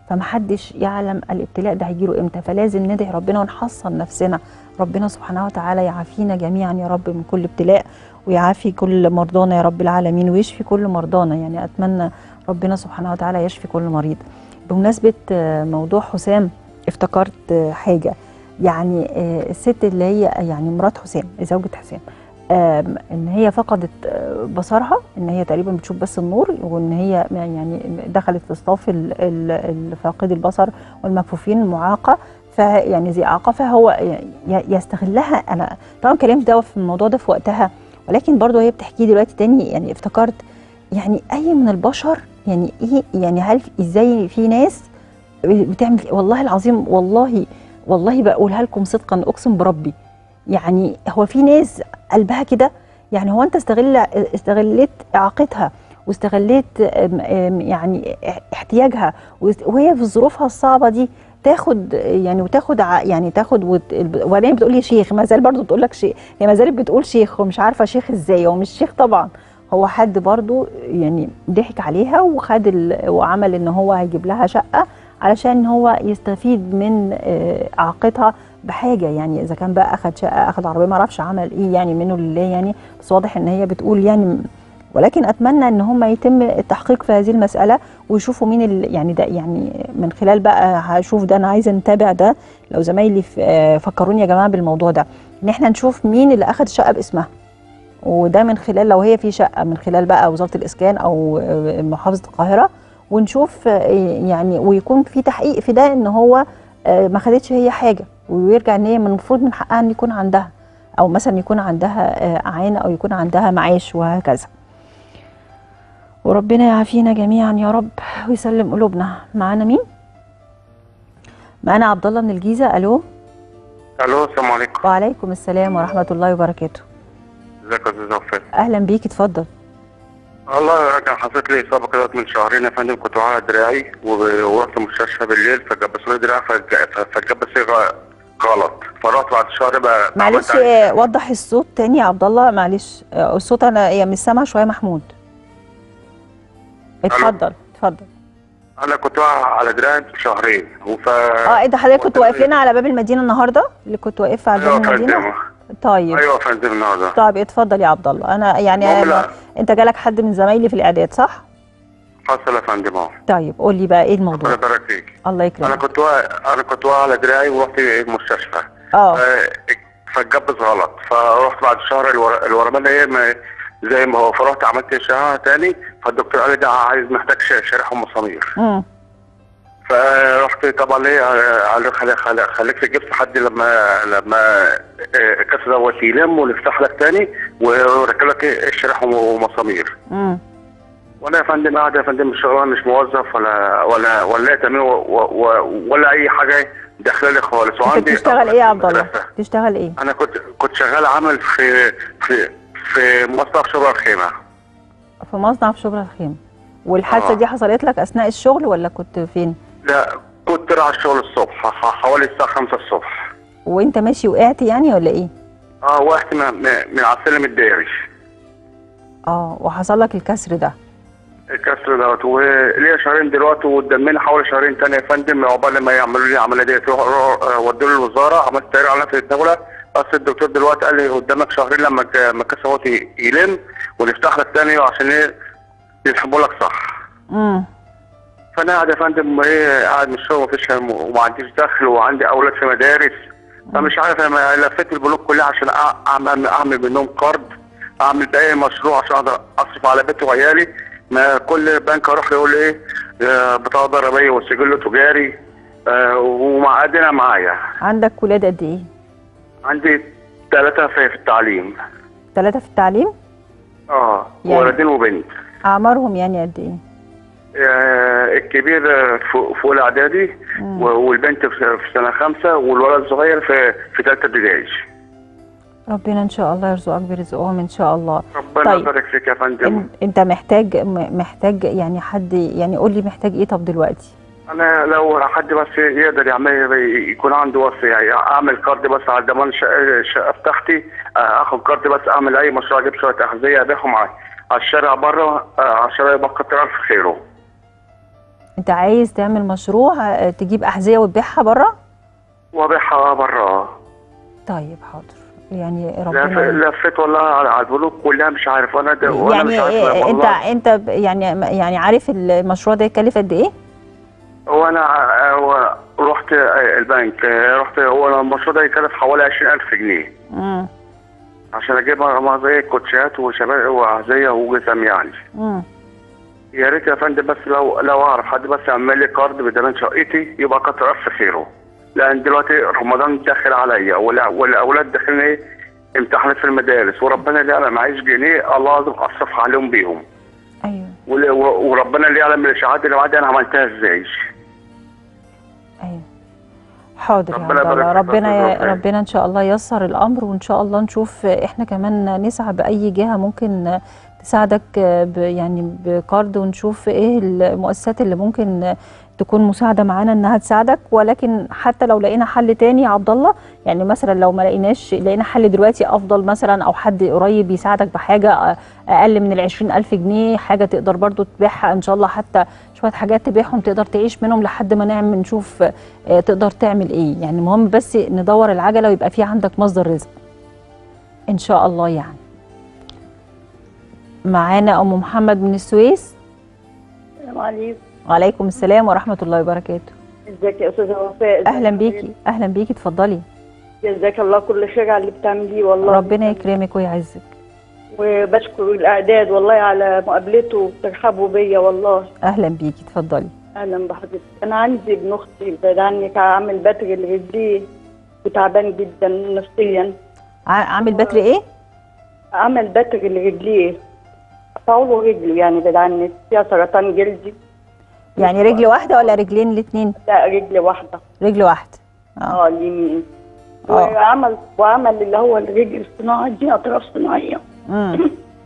فمحدش يعلم الابتلاء ده هيجيله امتى فلازم ندعي ربنا ونحصن نفسنا ربنا سبحانه وتعالى يعافينا جميعا يا رب من كل ابتلاء ويعافي كل مرضانا يا رب العالمين ويشفي كل مرضانا يعني اتمنى ربنا سبحانه وتعالى يشفي كل مريض بمناسبه آه، موضوع حسام افتكرت آه، حاجه يعني آه، الست اللي هي يعني مرات حسام زوجة حسام آم، ان هي فقدت آه، بصرها ان هي تقريبا بتشوف بس النور وان هي يعني دخلت في صف ال- ال- الفاقد البصر والمكفوفين المعاقه فيعني زي اعاقه فهو ي- يستغلها انا طبعا كلمت ده في الموضوع ده في وقتها ولكن برضه هي بتحكي دلوقتي تاني يعني افتكرت يعني اي من البشر يعني ايه يعني هل ازاي في ناس بتعمل والله العظيم والله والله بقولها لكم صدقا اقسم بربي يعني هو في ناس قلبها كده يعني هو انت استغل استغليت اعاقتها واستغليت أم- أم يعني احتياجها وست- وهي في ظروفها الصعبه دي تاخد يعني وتاخد ع- يعني تاخد وت- وبعدين بتقول لي شيخ ما زال برضه بتقول لك شيخ هي ما زالت بتقول شيخ ومش عارفه شيخ ازاي هو مش شيخ طبعا هو حد برضه يعني ضحك عليها وخد ال- وعمل ان هو هيجيب لها شقه علشان هو يستفيد من آه، اعاقتها بحاجه يعني اذا كان بقى اخد شقه اخد عربيه ما اعرفش عمل ايه يعني منه لله يعني بس واضح ان هي بتقول يعني ولكن اتمنى ان هم يتم التحقيق في هذه المساله ويشوفوا مين اللي يعني ده يعني من خلال بقى هشوف ده انا عايزه نتابع ده لو زمايلي ف- آه، فكروني يا جماعه بالموضوع ده ان احنا نشوف مين اللي اخد الشقه باسمها وده من خلال لو هي في شقه من خلال بقى وزاره الاسكان او آه، محافظه القاهره ونشوف آه، يعني ويكون في تحقيق في ده ان هو آه، ما خدتش هي حاجه ويرجع ان هي من المفروض من حقها ان يكون عندها او مثلا يكون عندها آه، اعانه او يكون عندها معاش وهكذا وربنا يعافينا جميعا يا رب ويسلم قلوبنا معانا مين معانا عبد الله من الجيزه الو الو السلام عليكم وعليكم السلام ورحمه الله وبركاته ازيك يا استاذ وفاء اهلا بيك اتفضل والله كان حصلت لي اصابه كده من شهرين يا فندم كنت واقع دراعي و- ورحت المستشفى بالليل فجبسوا لي دراعي فج- فاتجبس لي غ- غلط فرحت بعد شهر بقى معلش عملت آه، وضح الصوت تاني يا عبد الله معلش آه، الصوت انا يعني مش سامع شويه محمود اتفضل اتفضل انا كنت واقع على دراعي شهرين وف اه ايه ده حضرتك كنت واقف لنا على باب المدينه النهارده اللي كنت واقفه على ايوه باب يا المدينه فندم طيب ايوه يا فندم النهارده طيب اتفضل يا عبد الله انا يعني المهم أنا لا. انت جالك حد من زمايلي في الاعداد صح حصل يا فندم اهو طيب قول لي بقى ايه الموضوع ربنا يبارك فيك الله انا يكرمك كنت واقع انا كنت واقع على دراعي ورحت المستشفى اه ف- فاتجبس غلط فرحت بعد شهر الور- الورمان ايه ما- زي ما هو فرحت عملت اشعه تاني فالدكتور قال لي ده عايز محتاج ش- شريحه ومسامير امم فرحت طبعا ليه قال لي خلي خلي خليك في الجبس لحد لما لما آه، الكاس دوت يلم ونفتح لك تاني ويركب لك ايه الشريحه ومسامير امم وانا يا فندم قاعد يا فندم مش شغال مش موظف ولا ولا ولا تامين و- و- ولا اي حاجه داخله لي خالص انت بتشتغل ايه يا عبد الله بتشتغل ايه انا كنت كنت شغال عمل في في في مصنع شبرا الخيمه في مصنع في شبرا الخيم والحادثه آه. دي حصلت لك اثناء الشغل ولا كنت فين لا كنت رايح الشغل الصبح ح- حوالي الساعه 5 الصبح وانت ماشي وقعت يعني ولا ايه اه وقعت من من- من على السلم الدائري اه وحصل لك الكسر ده الكسر دوت وليا شهرين دلوقتي وقدامنا حوالي شهرين تاني يا فندم عقبال ما يعملوا لي العمليه ديت روح- روح- ودوا لي الوزاره عملت تقرير على نفس الدوله بس الدكتور دلوقتي قال لي قدامك شهرين لما الك- لما الكاس اهوت ي- يلم ونفتح لك تاني عشان ايه يسحبوا لك صح امم فانا قاعد يا فندم ايه قاعد من الشغل مفيش هم- وما عنديش دخل وعندي اولاد في مدارس فمش عارف انا لفيت البنوك كلها عشان أع- اعمل اعمل منهم قرض اعمل باقي مشروع عشان اقدر اصرف على بيتي وعيالي ما كل بنك اروح له يقول لي ايه آه، بطاقه ضريبيه وسجل تجاري آه، ومعادنا معايا عندك ولاد قد ايه عندي ثلاثه في في التعليم ثلاثه في التعليم اه يعني- ولدين وبنت اعمارهم يعني قد ايه آه، الكبير آه، في في اولى اعدادي و- والبنت في في سنه خمسه والولد الصغير في في ثالثه ابتدائي ربنا ان شاء الله يرزقك برزقهم ان شاء الله ربنا طيب يبارك فيك يا فندم إن- انت محتاج م- محتاج يعني حد يعني قول لي محتاج ايه طب دلوقتي انا لو حد بس يقدر يعمل يكون عنده وصي يعني اعمل كارد بس على ضمان الشقه الشقة بتاعتي آه، اخد كارد بس اعمل اي مشروع اجيب شويه احذيه ابيعهم على على الشارع بره آه، على الشارع يبقى كتر الف خيره انت عايز تعمل مشروع آه، تجيب احذيه وتبيعها بره وابيعها بره طيب حاضر يعني لف- ربنا لفيت والله على على البنوك كلها مش عارف انا ده وانا مش يعني عارف إيه انت والله انت ب- يعني يعني عارف المشروع ده يكلف قد ايه؟ وانا ع- و- رحت البنك رحت هو أنا المشروع ده يكلف حوالي 20000 جنيه امم عشان اجيب مغزية كوتشات وشباب وأحذية وجزم يعني امم يا ريت يا فندم بس لو لو اعرف حد بس يعمل لي كارد بدل شقتي يبقى كتر الف خيره لان دلوقتي رمضان داخل عليا والع- والاولاد داخلين ايه امتحانات في المدارس وربنا اللي يعلم معيش جنيه الله لازم اصرف عليهم بيهم ايوه ول- و- وربنا اللي يعلم الاشاعات اللي معايا دي انا عملتها ازاي حاضر يا ربنا عبد الله يبارك فيك ربنا يا ي- دكتور. ربنا ان شاء الله ييسر الامر وان شاء الله نشوف احنا كمان نسعى باي جهه ممكن تساعدك ب يعني بكارد ونشوف ايه المؤسسات اللي ممكن تكون مساعده معانا انها تساعدك ولكن حتى لو لقينا حل تاني يا عبد الله يعني مثلا لو ما لقيناش لقينا حل دلوقتي افضل مثلا او حد قريب يساعدك بحاجه اقل من ال 20000 جنيه حاجه تقدر برضو تبيعها ان شاء الله حتى شويه حاجات تبيعهم تقدر تعيش منهم لحد ما نعمل نشوف آه، تقدر تعمل ايه يعني المهم بس ندور العجله ويبقى في عندك مصدر رزق ان شاء الله يعني معانا ام محمد من السويس السلام عليكم وعليكم السلام ورحمه الله وبركاته ازيك يا استاذه وفاء ازيك اهلا يا بيكي اهلا بيكي اتفضلي حبيبتي؟ جزاك الله كل خير على اللي بتعمليه والله ربنا يكرمك ويعزك وبشكر الاعداد والله على مقابلته وترحبوا بيا والله اهلا بيكي اتفضلي اهلا بحضرتك انا عندي ابن اختي بعيد عنك عامل بتر لرجليه وتعبان جدا نفسيا ع- عامل بتر ايه عمل بتر لرجليه قطعوا له رجله يعني بعيد عنك فيها سرطان جلدي يعني رجل واحده ولا رجلين الاثنين لا رجل واحده رجل واحده اه اليمين آه. وعمل وعمل اللي هو الرجل الصناعي دي اطراف صناعيه امم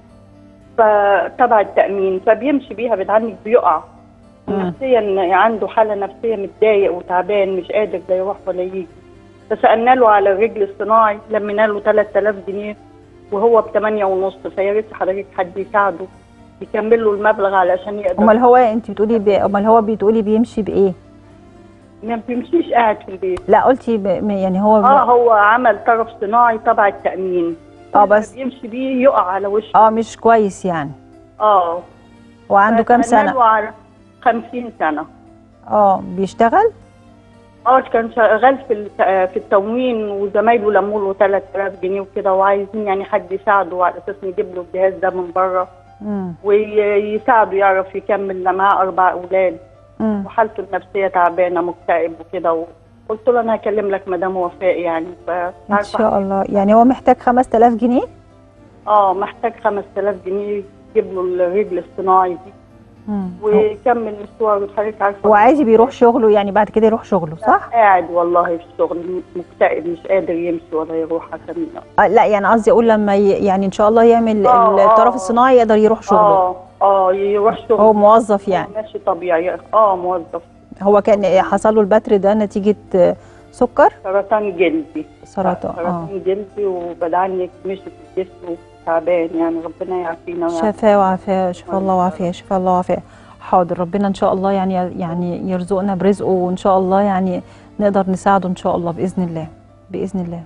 فتبع التأمين فبيمشي بيها بعيد عنك بيقع نفسيا عنده حالة نفسية متضايق وتعبان مش قادر لا يروح ولا يجي فسألنا له على الرجل الصناعي لمينا له 3000 جنيه وهو ب 8 ونص فيا ريت حضرتك حد يساعده يكمل له المبلغ علشان يقدر امال هو انت بتقولي ب... امال هو بتقولي بيمشي بايه ما بيمشيش قاعد في البيت لا قلتي ب... م- يعني هو ب... اه هو عمل طرف صناعي تبع التأمين اه بس بيمشي بيه يقع على وشه اه مش كويس يعني اه هو عنده كام فسألنا سنه له على 50 سنة اه بيشتغل اه كان شغال في الت- في التموين وزمايله لموا له 3000 جنيه وكده وعايزين يعني حد يساعده على اساس نجيب له الجهاز ده من بره امم ويساعده يعرف يكمل لا معاه اربع اولاد امم وحالته النفسيه تعبانه مكتئب وكده قلت له انا هكلم لك مدام وفاء يعني ان فعارفه شاء الله يعني هو محتاج 5000 جنيه اه محتاج 5000 جنيه يجيب له الرجل الصناعي دي امم ويكمل مشواره حضرتك عارفه هو عايز بيروح شغله يعني بعد كده يروح شغله صح قاعد والله في الشغل مكتئب مش قادر يمشي ولا يروح عشان آه لا يعني قصدي اقول لما ي... يعني ان شاء الله يعمل آه، الطرف آه. الصناعي يقدر يروح شغله اه اه يروح شغل هو موظف يعني ماشي طبيعي اه موظف هو كان حصل له البتر ده نتيجه آه، سكر سرطان جلدي سرطان اه سرطان جلدي وبدعني مشي في الجسم تعبان يعني ربنا يعافينا ويعافينا. شفاء وعافية شفاء الله وعافية شفاء الله وعافية حاضر ربنا ان شاء الله يعني يعني يرزقنا برزقه وان شاء الله يعني نقدر نساعده ان شاء الله باذن الله باذن الله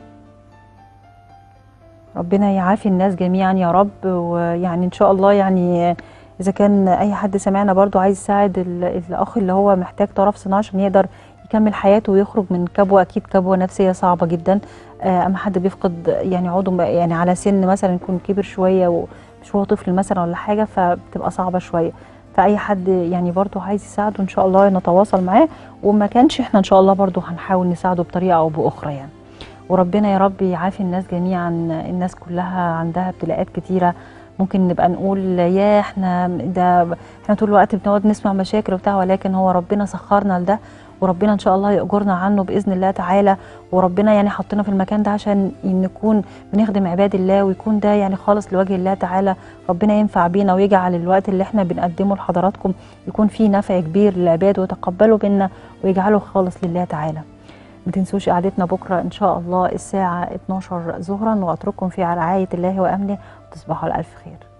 ربنا يعافي الناس جميعا يا رب ويعني ان شاء الله يعني اذا كان اي حد سمعنا برضو عايز يساعد ال- الاخ اللي هو محتاج طرف صناعي عشان يقدر يكمل حياته ويخرج من كبوه اكيد كبوه نفسيه صعبه جدا آه، اما حد بيفقد يعني عضو يعني على سن مثلا يكون كبر شويه ومش هو طفل مثلا ولا حاجه فبتبقى صعبه شويه فاي حد يعني برضو عايز يساعده ان شاء الله نتواصل معاه وما كانش احنا ان شاء الله برضو هنحاول نساعده بطريقه او باخرى يعني وربنا يا رب يعافي الناس جميعا الناس كلها عندها ابتلاءات كتيره ممكن نبقى نقول يا احنا ده احنا طول الوقت بنقعد نسمع مشاكل وبتاع ولكن هو ربنا سخرنا لده وربنا ان شاء الله يأجرنا عنه باذن الله تعالى وربنا يعني حطنا في المكان ده عشان نكون بنخدم عباد الله ويكون ده يعني خالص لوجه الله تعالى ربنا ينفع بينا ويجعل الوقت اللي احنا بنقدمه لحضراتكم يكون فيه نفع كبير للعباد ويتقبلوا منا ويجعله خالص لله تعالى ما تنسوش قعدتنا بكره ان شاء الله الساعه 12 ظهرا واترككم في رعايه الله وامنه وتصبحوا على الف خير